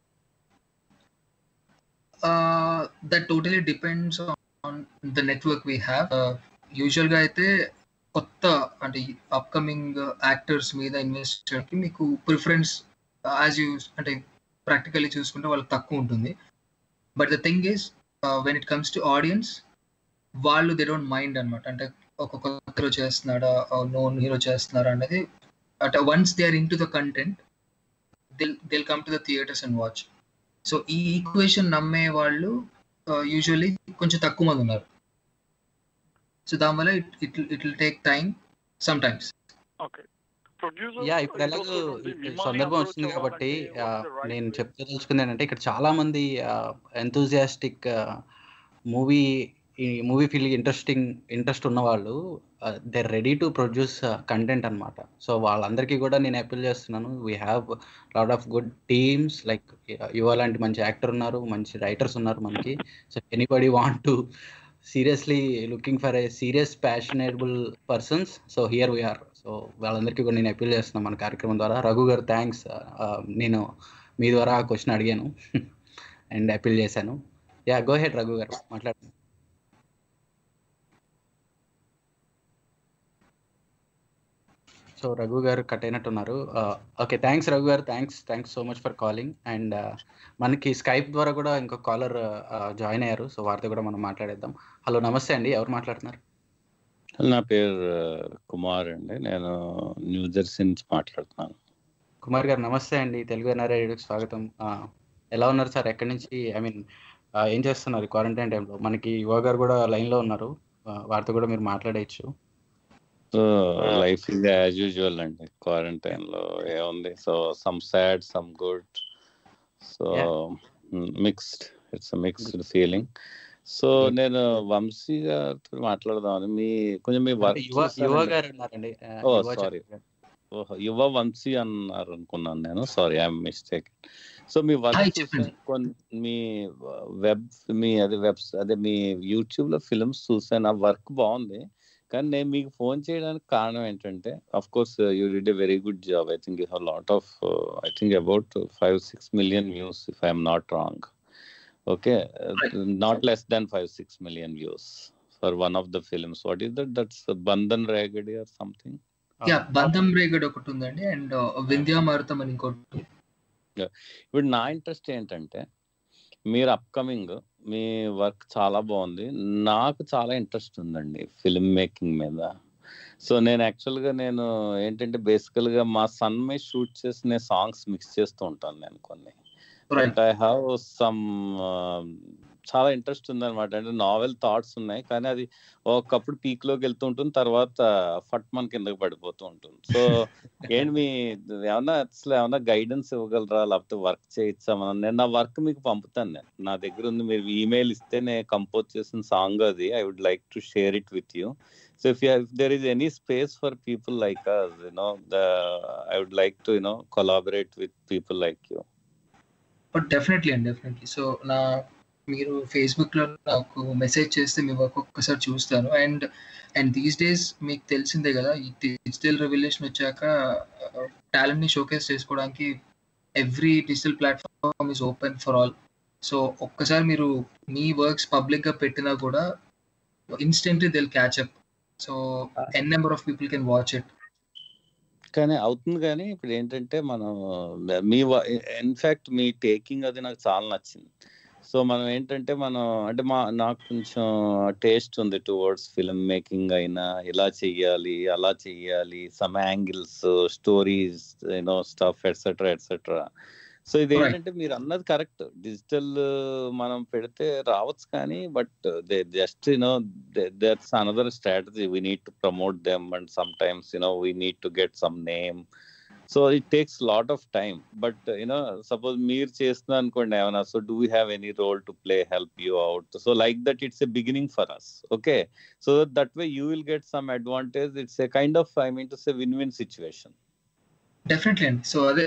that totally depends on the network we have యూజువల్గా అయితే కొత్త అంటే upcoming actors మీద invest చేయడానికి మీకు ప్రిఫరెన్స్ యాజ్ యూ అంటే ప్రాక్టికల్లీ చూసుకుంటే వాళ్ళకి తక్కువ ఉంటుంది but the thing is when it comes to audience వాళ్ళు దే డోంట్ మైండ్ అనమాట అంటే ఒక కొత్త హీరో చేస్తున్నాడా నోన్ హీరో చేస్తున్నారా అనేది అంటే once they are into the content they'll they'll come to the theatres and watch so ఈ ఈక్వేషన్ నమ్మే వాళ్ళు యూజువల్లీ కొంచెం తక్కువ మంది ఉన్నారు సో దానివల్ల it it it will take time sometimes okay producer yeah ఇప్పుడు it ఎలాగో also ఉంది. ఈ మిమ్మల్ని సందర్భం approach వస్తుంది కాబట్టి అవ్వాలంటే ఆ, what's the right నేను way? చెప్పదలుచుకుంది ఏంటంటే ఇక్కడ చాలా మంది ఎంతూజియాస్టిక్ మూవీ ఈ మూవీ ఫీల్ ఇంట్రెస్టింగ్ ఇంట్రెస్ట్ ఉన్న వాళ్ళు they ready to produce content అన్నమాట సో వాళ్ళందరికీ కూడా నేను అపీల్ చేస్తున్నాను we have lot of good teams like Yuva లాంటి మంచి యాక్టర్ ఉన్నారు మంచి రైటర్స్ ఉన్నారు మనకి so anybody want to seriously looking for a serious passionable persons so here we're so వాళ్ళందరికీ కూడా నేను అపీల్ చేస్తున్నాను మన కార్యక్రమం ద్వారా రఘు గారు థ్యాంక్స్ నేను మీ ద్వారా ఆ క్వశ్చన్ అడిగాను అండ్ అపీల్ చేశాను yeah go head Raghu garu మాట్లాడండి సో రఘు గారు కట్ అయినట్టున్నారు okay thanks Raghu garu thanks thanks so much for calling and మనకి స్కైప్ ద్వారా కూడా ఇంకో కాలర్ జాయిన్ అయ్యారు సో వారితో కూడా మనం మాట్లాడేద్దాం హలో నమస్తే అండి ఎవరు మాట్లాడుతున్నారు నా పేరు ఆ, కుమార్ అండి నేను న్యూ జెర్సీ నుంచి మాట్లాడుతున్నాను కుమార్ గారు నమస్తే అండి తెలుగు ఎన్ఆర్ఐడికి స్వాగతం ఆ, ఎలా ఉన్నారు సార్ ఎక్కడి నుంచి ఐ మీన్ ఏం చేస్తున్నారు క్వారంటైన్ టైంలో మనకి యువ గారు కూడా లైన్లో ఉన్నారు ఆ, వారితో కూడా మీరు మాట్లాడేయచ్చు so life is as usual అండి క్వారంటైన్ లో ఏముంది so some sad some good so mixed it's mixed feeling so నేను వంశీ గారితో మాట్లాడదామని మీ కొంచెం మీ వర్క్ యువ యువ గారు ఉన్నారండి ఆ, ఓ యువ సారీ చెప్పండి. ఓహో యువ వంశీ అన్నారు అనుకున్నాను నేను సారీ ఐఎమ్ మిస్టేక్ సో మీ Hi, వర్క్ చెప్పండి. కొన్ని మీ వెబ్ మీ అదే వెబ్స్ అదే మీ యూట్యూబ్ లో ఫిల్మ్స్ చూసాను ఆ వర్క్ బాగుంది కానీ నేను మీకు ఫోన్ చేయడానికి కారణం ఏంటంటే of course you did a very good job I think you have lot of I think about five six million views if I'm not wrong okay not less than five six million views for one of the films what is that that's Bandhan Regadi or something yeah బంధం రేగడ్ ఒకటి ఉందండి and వింధ్యామారుతం అని ఇంకోటి ఇప్పుడు నా interest ఏంటంటే మీరు upcoming మీ work చాలా బాగుంది నాకు చాలా ఇంట్రెస్ట్ ఉందండి ఫిల్మ్ మేకింగ్ మీద సో నేను యాక్చువల్గా నేను ఏంటంటే బేసికల్గా మా సన్ మీద షూట్ చేసిన సాంగ్స్ మిక్స్ చేస్తూ ఉంటాను నేను కొన్ని right but I have some చాలా ఇంట్రెస్ట్ ఉందన్నమాట అంటే నావెల్ థాట్స్ ఉన్నాయి కానీ అది ఒకప్పుడు పీక్ లోకి వెళ్తూ ఉంటుంది తర్వాత ఫట్ మన కిందకి పడిపోతూ ఉంటుంది సో ఏంటి మీ ఏమన్నా అసలు ఏమన్నా గైడెన్స్ ఇవ్వగలరా లేకపోతే వర్క్ చేయొచ్చా మనం నేను నా వర్క్ మీకు పంపుతాను నేను నా దగ్గర ఉంది మీరు ఈమెయిల్ ఇస్తే నేను కంపోజ్ చేసిన సాంగ్ అది I would like to share it with you so if you if there is any space for people like us you know the I would like to you know collaborate with people like you but definitely అండి definitely so నా మీరు Facebook లో నాకు message చేస్తే మీ work ఒక్కసారి చూస్తాను and and these days మీకు తెలిసిందే కదా ఈ డిజిటల్ రెవల్యూషన్ వచ్చాక టాలెంట్ ని షోకేస్ చేసుకోవడానికి every digital platform is open for all so ఒక్కసారి మీరు మీ వర్క్స్ పబ్లిక్ గా పెట్టినా కూడా instantly they'll catch up so an number of people can watch it కానీ అవుతుంది కానీ ఇప్పుడు ఏంటంటే మనం మీ ఇన్ఫాక్ట్ మీ టేకింగ్ అది నాకు చాలా నచ్చింది సో మనం ఏంటంటే మనం అంటే మా నాకు కొంచెం టేస్ట్ ఉంది టువర్డ్స్ ఫిల్మ్ మేకింగ్ అయినా ఇలా చెయ్యాలి అలా చెయ్యాలి some angles stories you know stuff etcetera etcetera so ఇది Right. ఏంటంటే మీరు అన్నది కరెక్ట్ డిజిటల్ మనం పెడితే రావచ్చు కానీ but they just you know that's another strategy we need to promote them and sometimes you know we need to get some name so it takes lot of time but you know suppose మీరు చేస్తున్నా అనుకోండి ఏమైనా so do have any role to play help you out so like that it's a beginning for us okay so that way you will get some advantage it's a kind of I mean to say win win situation definitely అండి so అదే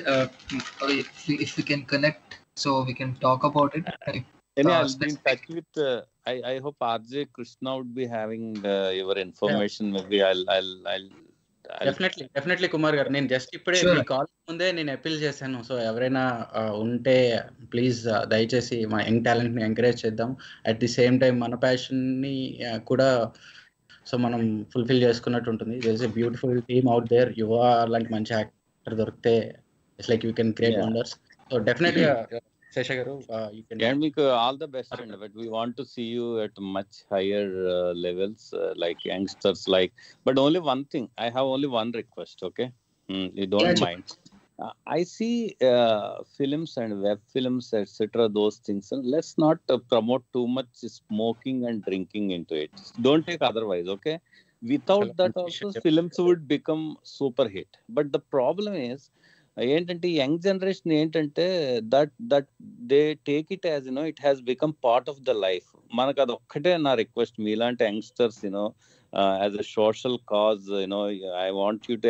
if you can connect so we can talk about it Any, Uh, I'll be in specific- touch with. Uh, I I hope RJ Krishna would be having uh, your information. Maybe I'll I'll I'll. I'll definitely definitely Kumar garu నేను just ఇప్పుడే Sure. మీ call ముందే నేను appeal చేశాను so ఎవరైనా ఆ, ఉంటే please దయచేసి మా యంగ్ టాలెంట్ ని ఎంకరేజ్ చేద్దాం అట్ ది సేమ్ టైం మన ప్యాషన్ ని ఆ, కూడా సో మనం ఫుల్ఫిల్ చేసుకున్నట్టు ఉంటుంది there is a beautiful team out there Yuva లాంటి మంచి యాక్టర్ దొరికితే it's like you can create Yeah. Wonders so definite గా Sesha garu you can And మీకు all the best, and but we want to see you at much higher uh, levels, uh, like youngsters. Like, but only one thing. I have only one request. Okay, Hmm, you don't Yeah, sure. mind. Uh, I see uh, films and web films, etc. Those things, and let's not uh, promote too much smoking and drinking into it. Don't take otherwise. Okay. Without Sure. that, also films would become super hit. But the problem is. ఏంటంటే young generation ఏంటంటే that that they take it as you know it has become part of the life మనకు అది ఒక్కటే నా request మీలాంటి youngsters you know as a social cause you know I want you to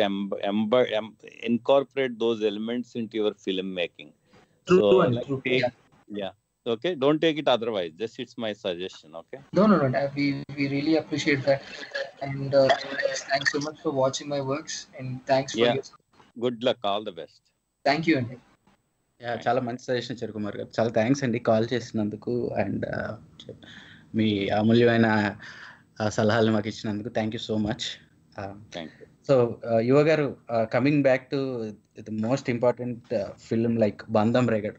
incorporate those elements in your film making True, So, true, and like, true. take- Yeah. yeah okay don't take it otherwise just it's my suggestion okay No, no, no. no. We we really appreciate that, and uh, thanks, thanks so much for watching my works, and thanks for Yeah. your, good luck all the best thank you, Andy. Yeah చాలా మంచి suggestion ఇచ్చారు కుమార్ గారు చాలా thanks అండి call చేసినందుకు and మీ అమూల్యమైన ఆ, సలహాలు మాకు ఇచ్చినందుకు thank you so much thank you so Yuva గారు coming back to the most important film like Bandham Regad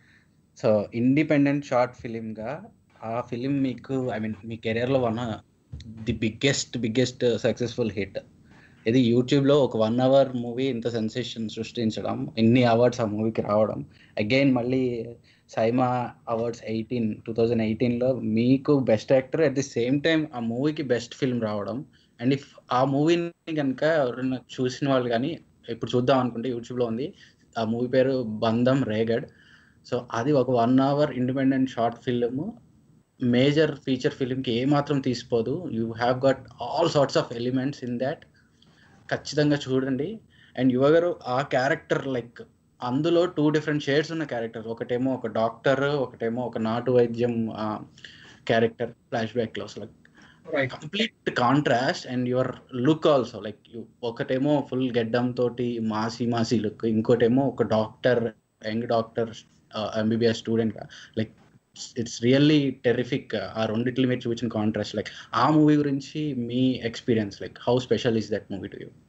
so independent short ఫిలింగా ఆ ఫిలిం మీకు ఐ మీన్ మీ కెరియర్లో one the biggest biggest successful hit ఇది యూట్యూబ్లో ఒక వన్ అవర్ మూవీ ఇంత సెన్సేషన్ సృష్టించడం ఇన్ని అవార్డ్స్ ఆ మూవీకి రావడం అగైన్ మళ్ళీ SIIMA awards eighteen two thousand ఎయిటీన్లో మీకు best actor at the same time ఆ మూవీకి బెస్ట్ ఫిల్మ్ రావడం అండ్ ఇఫ్ ఆ మూవీని కనుక ఎవరైనా చూసిన వాళ్ళు కానీ ఇప్పుడు చూద్దాం అనుకుంటే యూట్యూబ్లో ఉంది ఆ మూవీ పేరు బంధం రేగడ్ సో అది ఒక one hour independent short film major feature ఫిలింకి ఏమాత్రం తీసిపోదు you have got all sorts of elements in that ఖచ్చితంగా చూడండి అండ్ యువ గారు ఆ క్యారెక్టర్ లైక్ అందులో టూ డిఫరెంట్ షేడ్స్ ఉన్న క్యారెక్టర్ ఒకటేమో ఒక డాక్టర్ ఒకటేమో ఒక నాటు వైద్యం క్యారెక్టర్ ఫ్లాష్ బ్యాక్లో అసలు Right. Complete contrast and your look also like ఒకటేమో ఫుల్ గెడ్డం తోటి మాసి మాసి లుక్ ఇంకోటేమో ఒక doctor young doctor MBBS student like it's really terrific ఆ రెండిట్లు మీరు చూపించిన కాంట్రాస్ట్ లైక్ ఆ మూవీ గురించి మీ experience like how special is that movie to you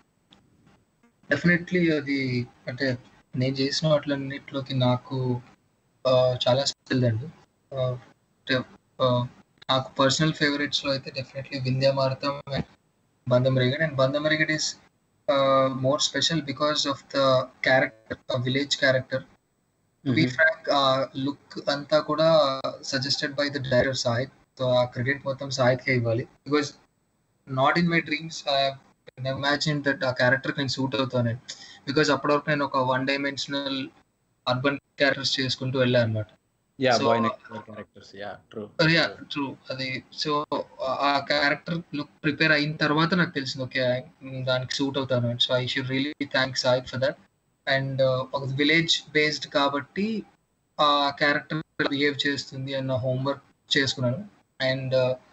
definitely అది అంటే నేను చేసిన వాటిలన్నిటిలోకి నాకు ఆ, చాలా స్పెషల్ అండి ఆ, అంటే, ఆ, నాకు పర్సనల్ ఫేవరెట్స్ లో అయితే డెఫినెట్లీ వింధ్యమారతం and బంధం Regad and Bandham Regad is more special because of the character village character be frank ఆ లుక్ అంతా కూడా suggested by the director Sahid so ఆ క్రెడిట్ మొత్తం సాహిద్కే ఇవ్వాలి because not in my dreams imagine that ఆ క్యారెక్టర్ నేను సూట్ అవుతాను బికాస్ అప్పటివరకు నేను ఒక వన్ డైమెన్షనల్ అర్బన్ క్యారెక్టర్స్ చేసుకుంటూ వెళ్ళాను అనమాట yeah So, boy characters yeah true yeah true అది సో ఆ క్యారెక్టర్ లుక్ ప్రిపేర్ అయిన తర్వాత నాకు తెలిసింది ఓకే దానికి సూట్ అవుతాను so I should really thank Sahid for that and ఒక విలేజ్ బేస్డ్ కాబట్టి ఆ క్యారెక్టర్ బిహేవ్ చేస్తుంది అన్న హోంవర్క్ చేసుకున్నాను అండ్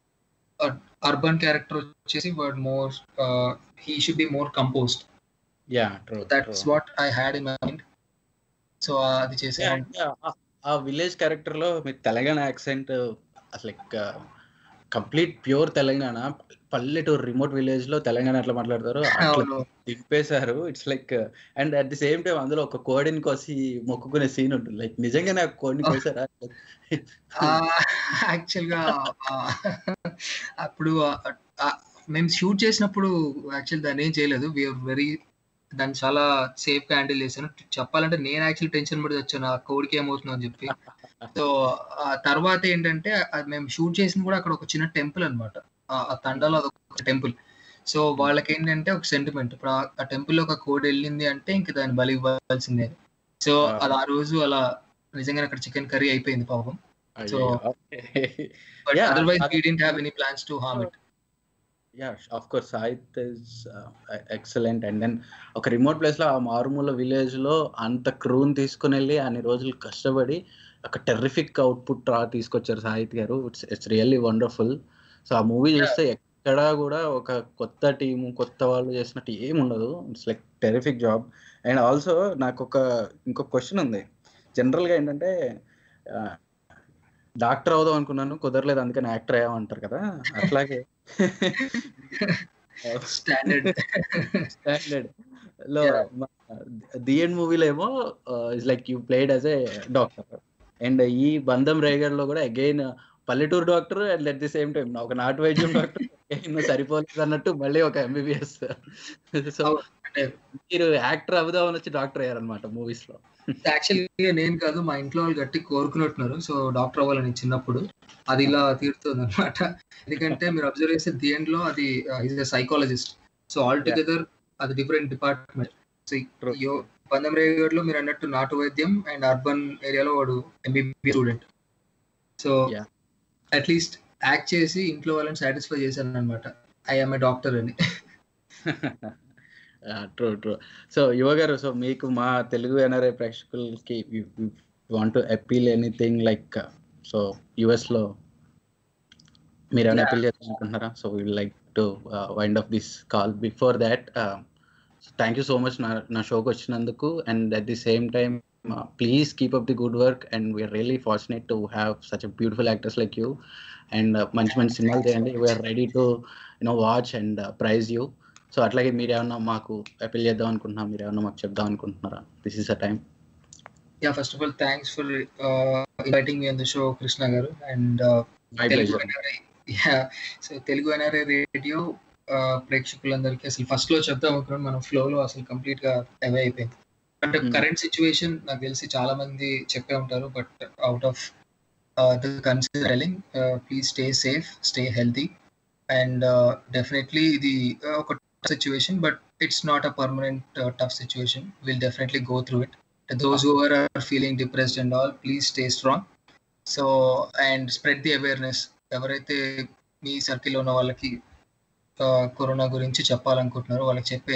అర్బన్ క్యారెక్టర్ వచ్చేసి word more he should be more composed yeah true that's what I had in mind so అది చేసాను ఆ విలేజ్ క్యారెక్టర్ లో మీ తెలంగాణ యాక్సెంట్ అసలు కంప్లీట్ ప్యూర్ తెలంగాణ పల్లెటూరు రిమోట్ విలేజ్ లో తెలంగాణ ఎట్లా మాట్లాడతారు అట్లా అవును దింపేశారు it's like and at the same time అందులో ఒక కోడిని కోసి మొక్కుకునే సీన్ ఉంటుంది లైక్ నిజంగానే ఆ కోడిని కోసారా యాక్చువల్ గా ఆ, అప్పుడు ఆ- ఆ- మేము షూట్ చేసినప్పుడు యాక్చువల్ దాన్ని ఏం చేయలేదు వీఆర్ వెరీ దాన్ని చాలా సేఫ్ గా హ్యాండిల్ చేశాను చెప్పాలంటే నేను యాక్చువల్ టెన్షన్ పడి వచ్చాను ఆ కోడికి ఏమవుతుందో అని చెప్పి సో ఆ తర్వాత ఏంటంటే అది మేము షూట్ చేసింది కూడా అక్కడ ఒక చిన్న టెంపుల్ అనమాట ఆ తండాలో అదొక టెంపుల్ సో వాళ్ళకి ఏంటంటే ఒక సెంటిమెంట్ ఇప్పుడు ఆ- ఆ టెంపుల్ లో ఒక కోడి వెళ్ళింది అంటే ఇంక దాన్ని బలి ఇవ్వాల్సిందే సో అది ఆ రోజు అలా నిజంగానే అక్కడ చికెన్ కర్రీ అయిపోయింది పాపం సో బట్ Yeah, అదర్వైజ్ అది- we didn't have any plans to harm it yeah of course Sahith is excellent and then ఒక రిమోట్ ప్లేస్ లో ఆ మారుమూల విలేజ్ లో అంత క్రూన్ తీసుకుని వెళ్ళి అన్ని రోజులు కష్టపడి ఒక టెర్రిఫిక్ అవుట్పుట్ రా తీసుకొచ్చారు Sahith garu it's it's really wonderful so ఆ మూవీ చూస్తే ఎక్కడా కూడా ఒక కొత్త టీము కొత్త వాళ్ళు చేసినట్టు ఏం ఉండదు it's like terrific job and also నాకు ఒక ఇంకొక క్వశ్చన్ ఉంది జనరల్ గా ఏంటంటే డాక్టర్ అవుదాం అనుకున్నాను కుదరలేదు అందుకని యాక్టర్ అయ్యామంటారు కదా అట్లాగే స్టాండర్డ్ స్టాండర్డ్ లో ది ఎండ్ మూవీలో ఏమో is like you played as a doctor and ఈ బంధం రేగడ్ లో కూడా అగైన్ పల్లెటూరు doctor and at the same time ఒక నాటు వైద్యం డాక్టర్ సరిపోలేదు అన్నట్టు మళ్ళీ ఒక ఎంబీబీఎస్ సో అంటే మీరు యాక్టర్ అవుదామని వచ్చి డాక్టర్ అయ్యారనమాట మూవీస్ లో యాక్చువల్లీ నేను కాదు మా ఇంట్లో వాళ్ళు గట్టి కోరుకున్నట్టున్నారు సో డాక్టర్ అవ్వాలని చిన్నప్పుడు అది ఇలా తీరుతుంది అనమాట ఎందుకంటే మీరు అబ్జర్వ్ చేస్తే ది ఎండ్ లో అది is a psychologist so all together అది different department True. So Pandem Regad లో మీరు అన్నట్టు నాటు వైద్యం అండ్ అర్బన్ ఏరియాలో వాడు MBB student so Yeah. At least act చేసి ఇంట్లో వాళ్ళని సాటిస్ఫై చేశాను అనమాట ఐఎమ్ ఏ డాక్టర్ అని true true so Yuva garu so మీకు మా తెలుగు ఎన్ఆర్ఐ ప్రేక్షకులకి want appeal anything like so US లో మీరు ఏమైనా Yeah. అపీల్ చేయాలనుకుంటున్నారా so we like to wind off this call before that thank you so much నా నా షోకి వచ్చినందుకు and at the same time please keep up the good work and we are really fortunate to have such beautiful actors like you and మంచి మంచి సినిమాలు చేయండి we are ready to you know watch and praise you so అట్లాగే మీరు ఏమన్నా మాకు appeal చేద్దాం అనుకుంటున్నా మీరు ఏమన్నా మాకు చెప్దాం అనుకుంటున్నారా this is a time yeah first of all thanks for inviting me on the show Krishna garu and my Telugu pleasure NRI so Telugu NRI radio ప్రేక్షకులందరికీ అసలు ఫస్ట్ లో చెప్తాం అనుకున్నాను మనం ఫ్లో లో అసలు కంప్లీట్ గా అవే అయిపోయింది అంటే Hmm. కరెంట్ సిచ్యువేషన్ నాకు తెలిసి చాలా మంది చెప్పే ఉంటారు but out of the considering please stay safe stay healthy and definitely ఇది uh, ఒక situation but it's not a permanent tough situation will definitely go through it those who are feeling depressed and all please stay strong so and spread the awareness ఎవరైతే మీ సర్కిల్లో ఉన్న వాళ్ళకి corona గురించి చెప్పాలనుకుంటున్నారో వాళ్ళకి చెప్పే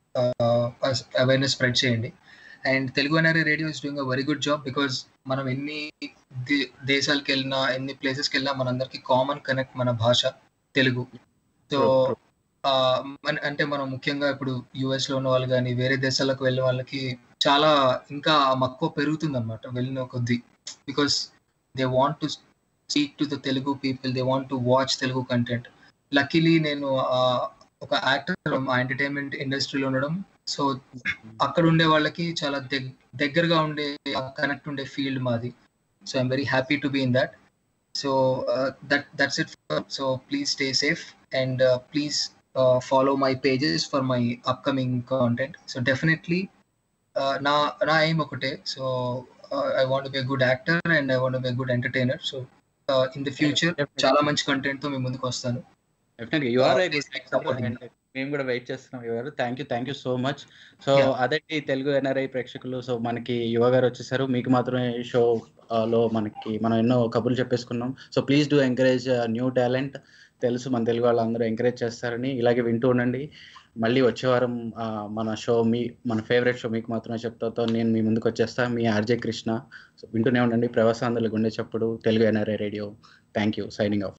అవేర్నెస్ స్ప్రెడ్ చేయండి and Telugu NRA radio is doing a very good job because మనం ఎన్ని దే- దేశాలకు వెళ్ళినా ఎన్ని ప్లేసెస్కి వెళ్ళినా మనందరికి కామన్ కనెక్ట్ మన భాష తెలుగు సో True, మన అంటే మనం ముఖ్యంగా ఇప్పుడు యుఎస్ లో ఉన్న వాళ్ళు కానీ వేరే దేశాలకు వెళ్ళిన వాళ్ళకి చాలా ఇంకా ఆ మక్కువ పెరుగుతుంది అనమాట వెళ్ళిన కొద్దీ because they want to speak to the Telugu people they want to watch Telugu content luckily నేను ఆ, ఒక యాక్టర్ ఆ ఎంటర్టైన్మెంట్ ఇండస్ట్రీలో ఉండడం సో అక్కడ ఉండే వాళ్ళకి చాలా దగ్ దగ్గరగా ఉండే కనెక్ట్ ఉండే ఫీల్డ్ మాది so I'm very happy to be in that so that that's it so please stay safe and please follow my pages for my upcoming content so definitely నా నా ఎయిమ్ ఒకటే so I want be good actor and I want be good entertainer so in the future Definitely. చాలా మంచి content తో మీ ముందుకు వస్తాను definite you are a Please good support me. మేము కూడా వెయిట్ చేస్తున్నాం Yuva garu thank you thank you so much so Yeah. అదండి తెలుగు ఎన్ఆర్ఐ ప్రేక్షకులు సో మనకి యువ గారు వచ్చేసారు మీకు మాత్రమే షో లో మనకి మనం ఎన్నో కబుర్లు చెప్పేసుకున్నాం so please do encourage new talent తెలుసు మన తెలుగు వాళ్ళందరూ ఎంకరేజ్ చేస్తారని ఇలాగే వింటూ ఉండండి మళ్ళీ వచ్చే వారం ఆ, మన షో మీ మన ఫేవరెట్ షో మీకు మాత్రమే చెప్తాతో నేను మీ ముందుకు వచ్చేస్తా మీ ఆర్జే కృష్ణ సో వింటూనే ఉండండి ప్రవాసాంధ్రుల గుండె చప్పుడు Telugu NRI radio thank you signing of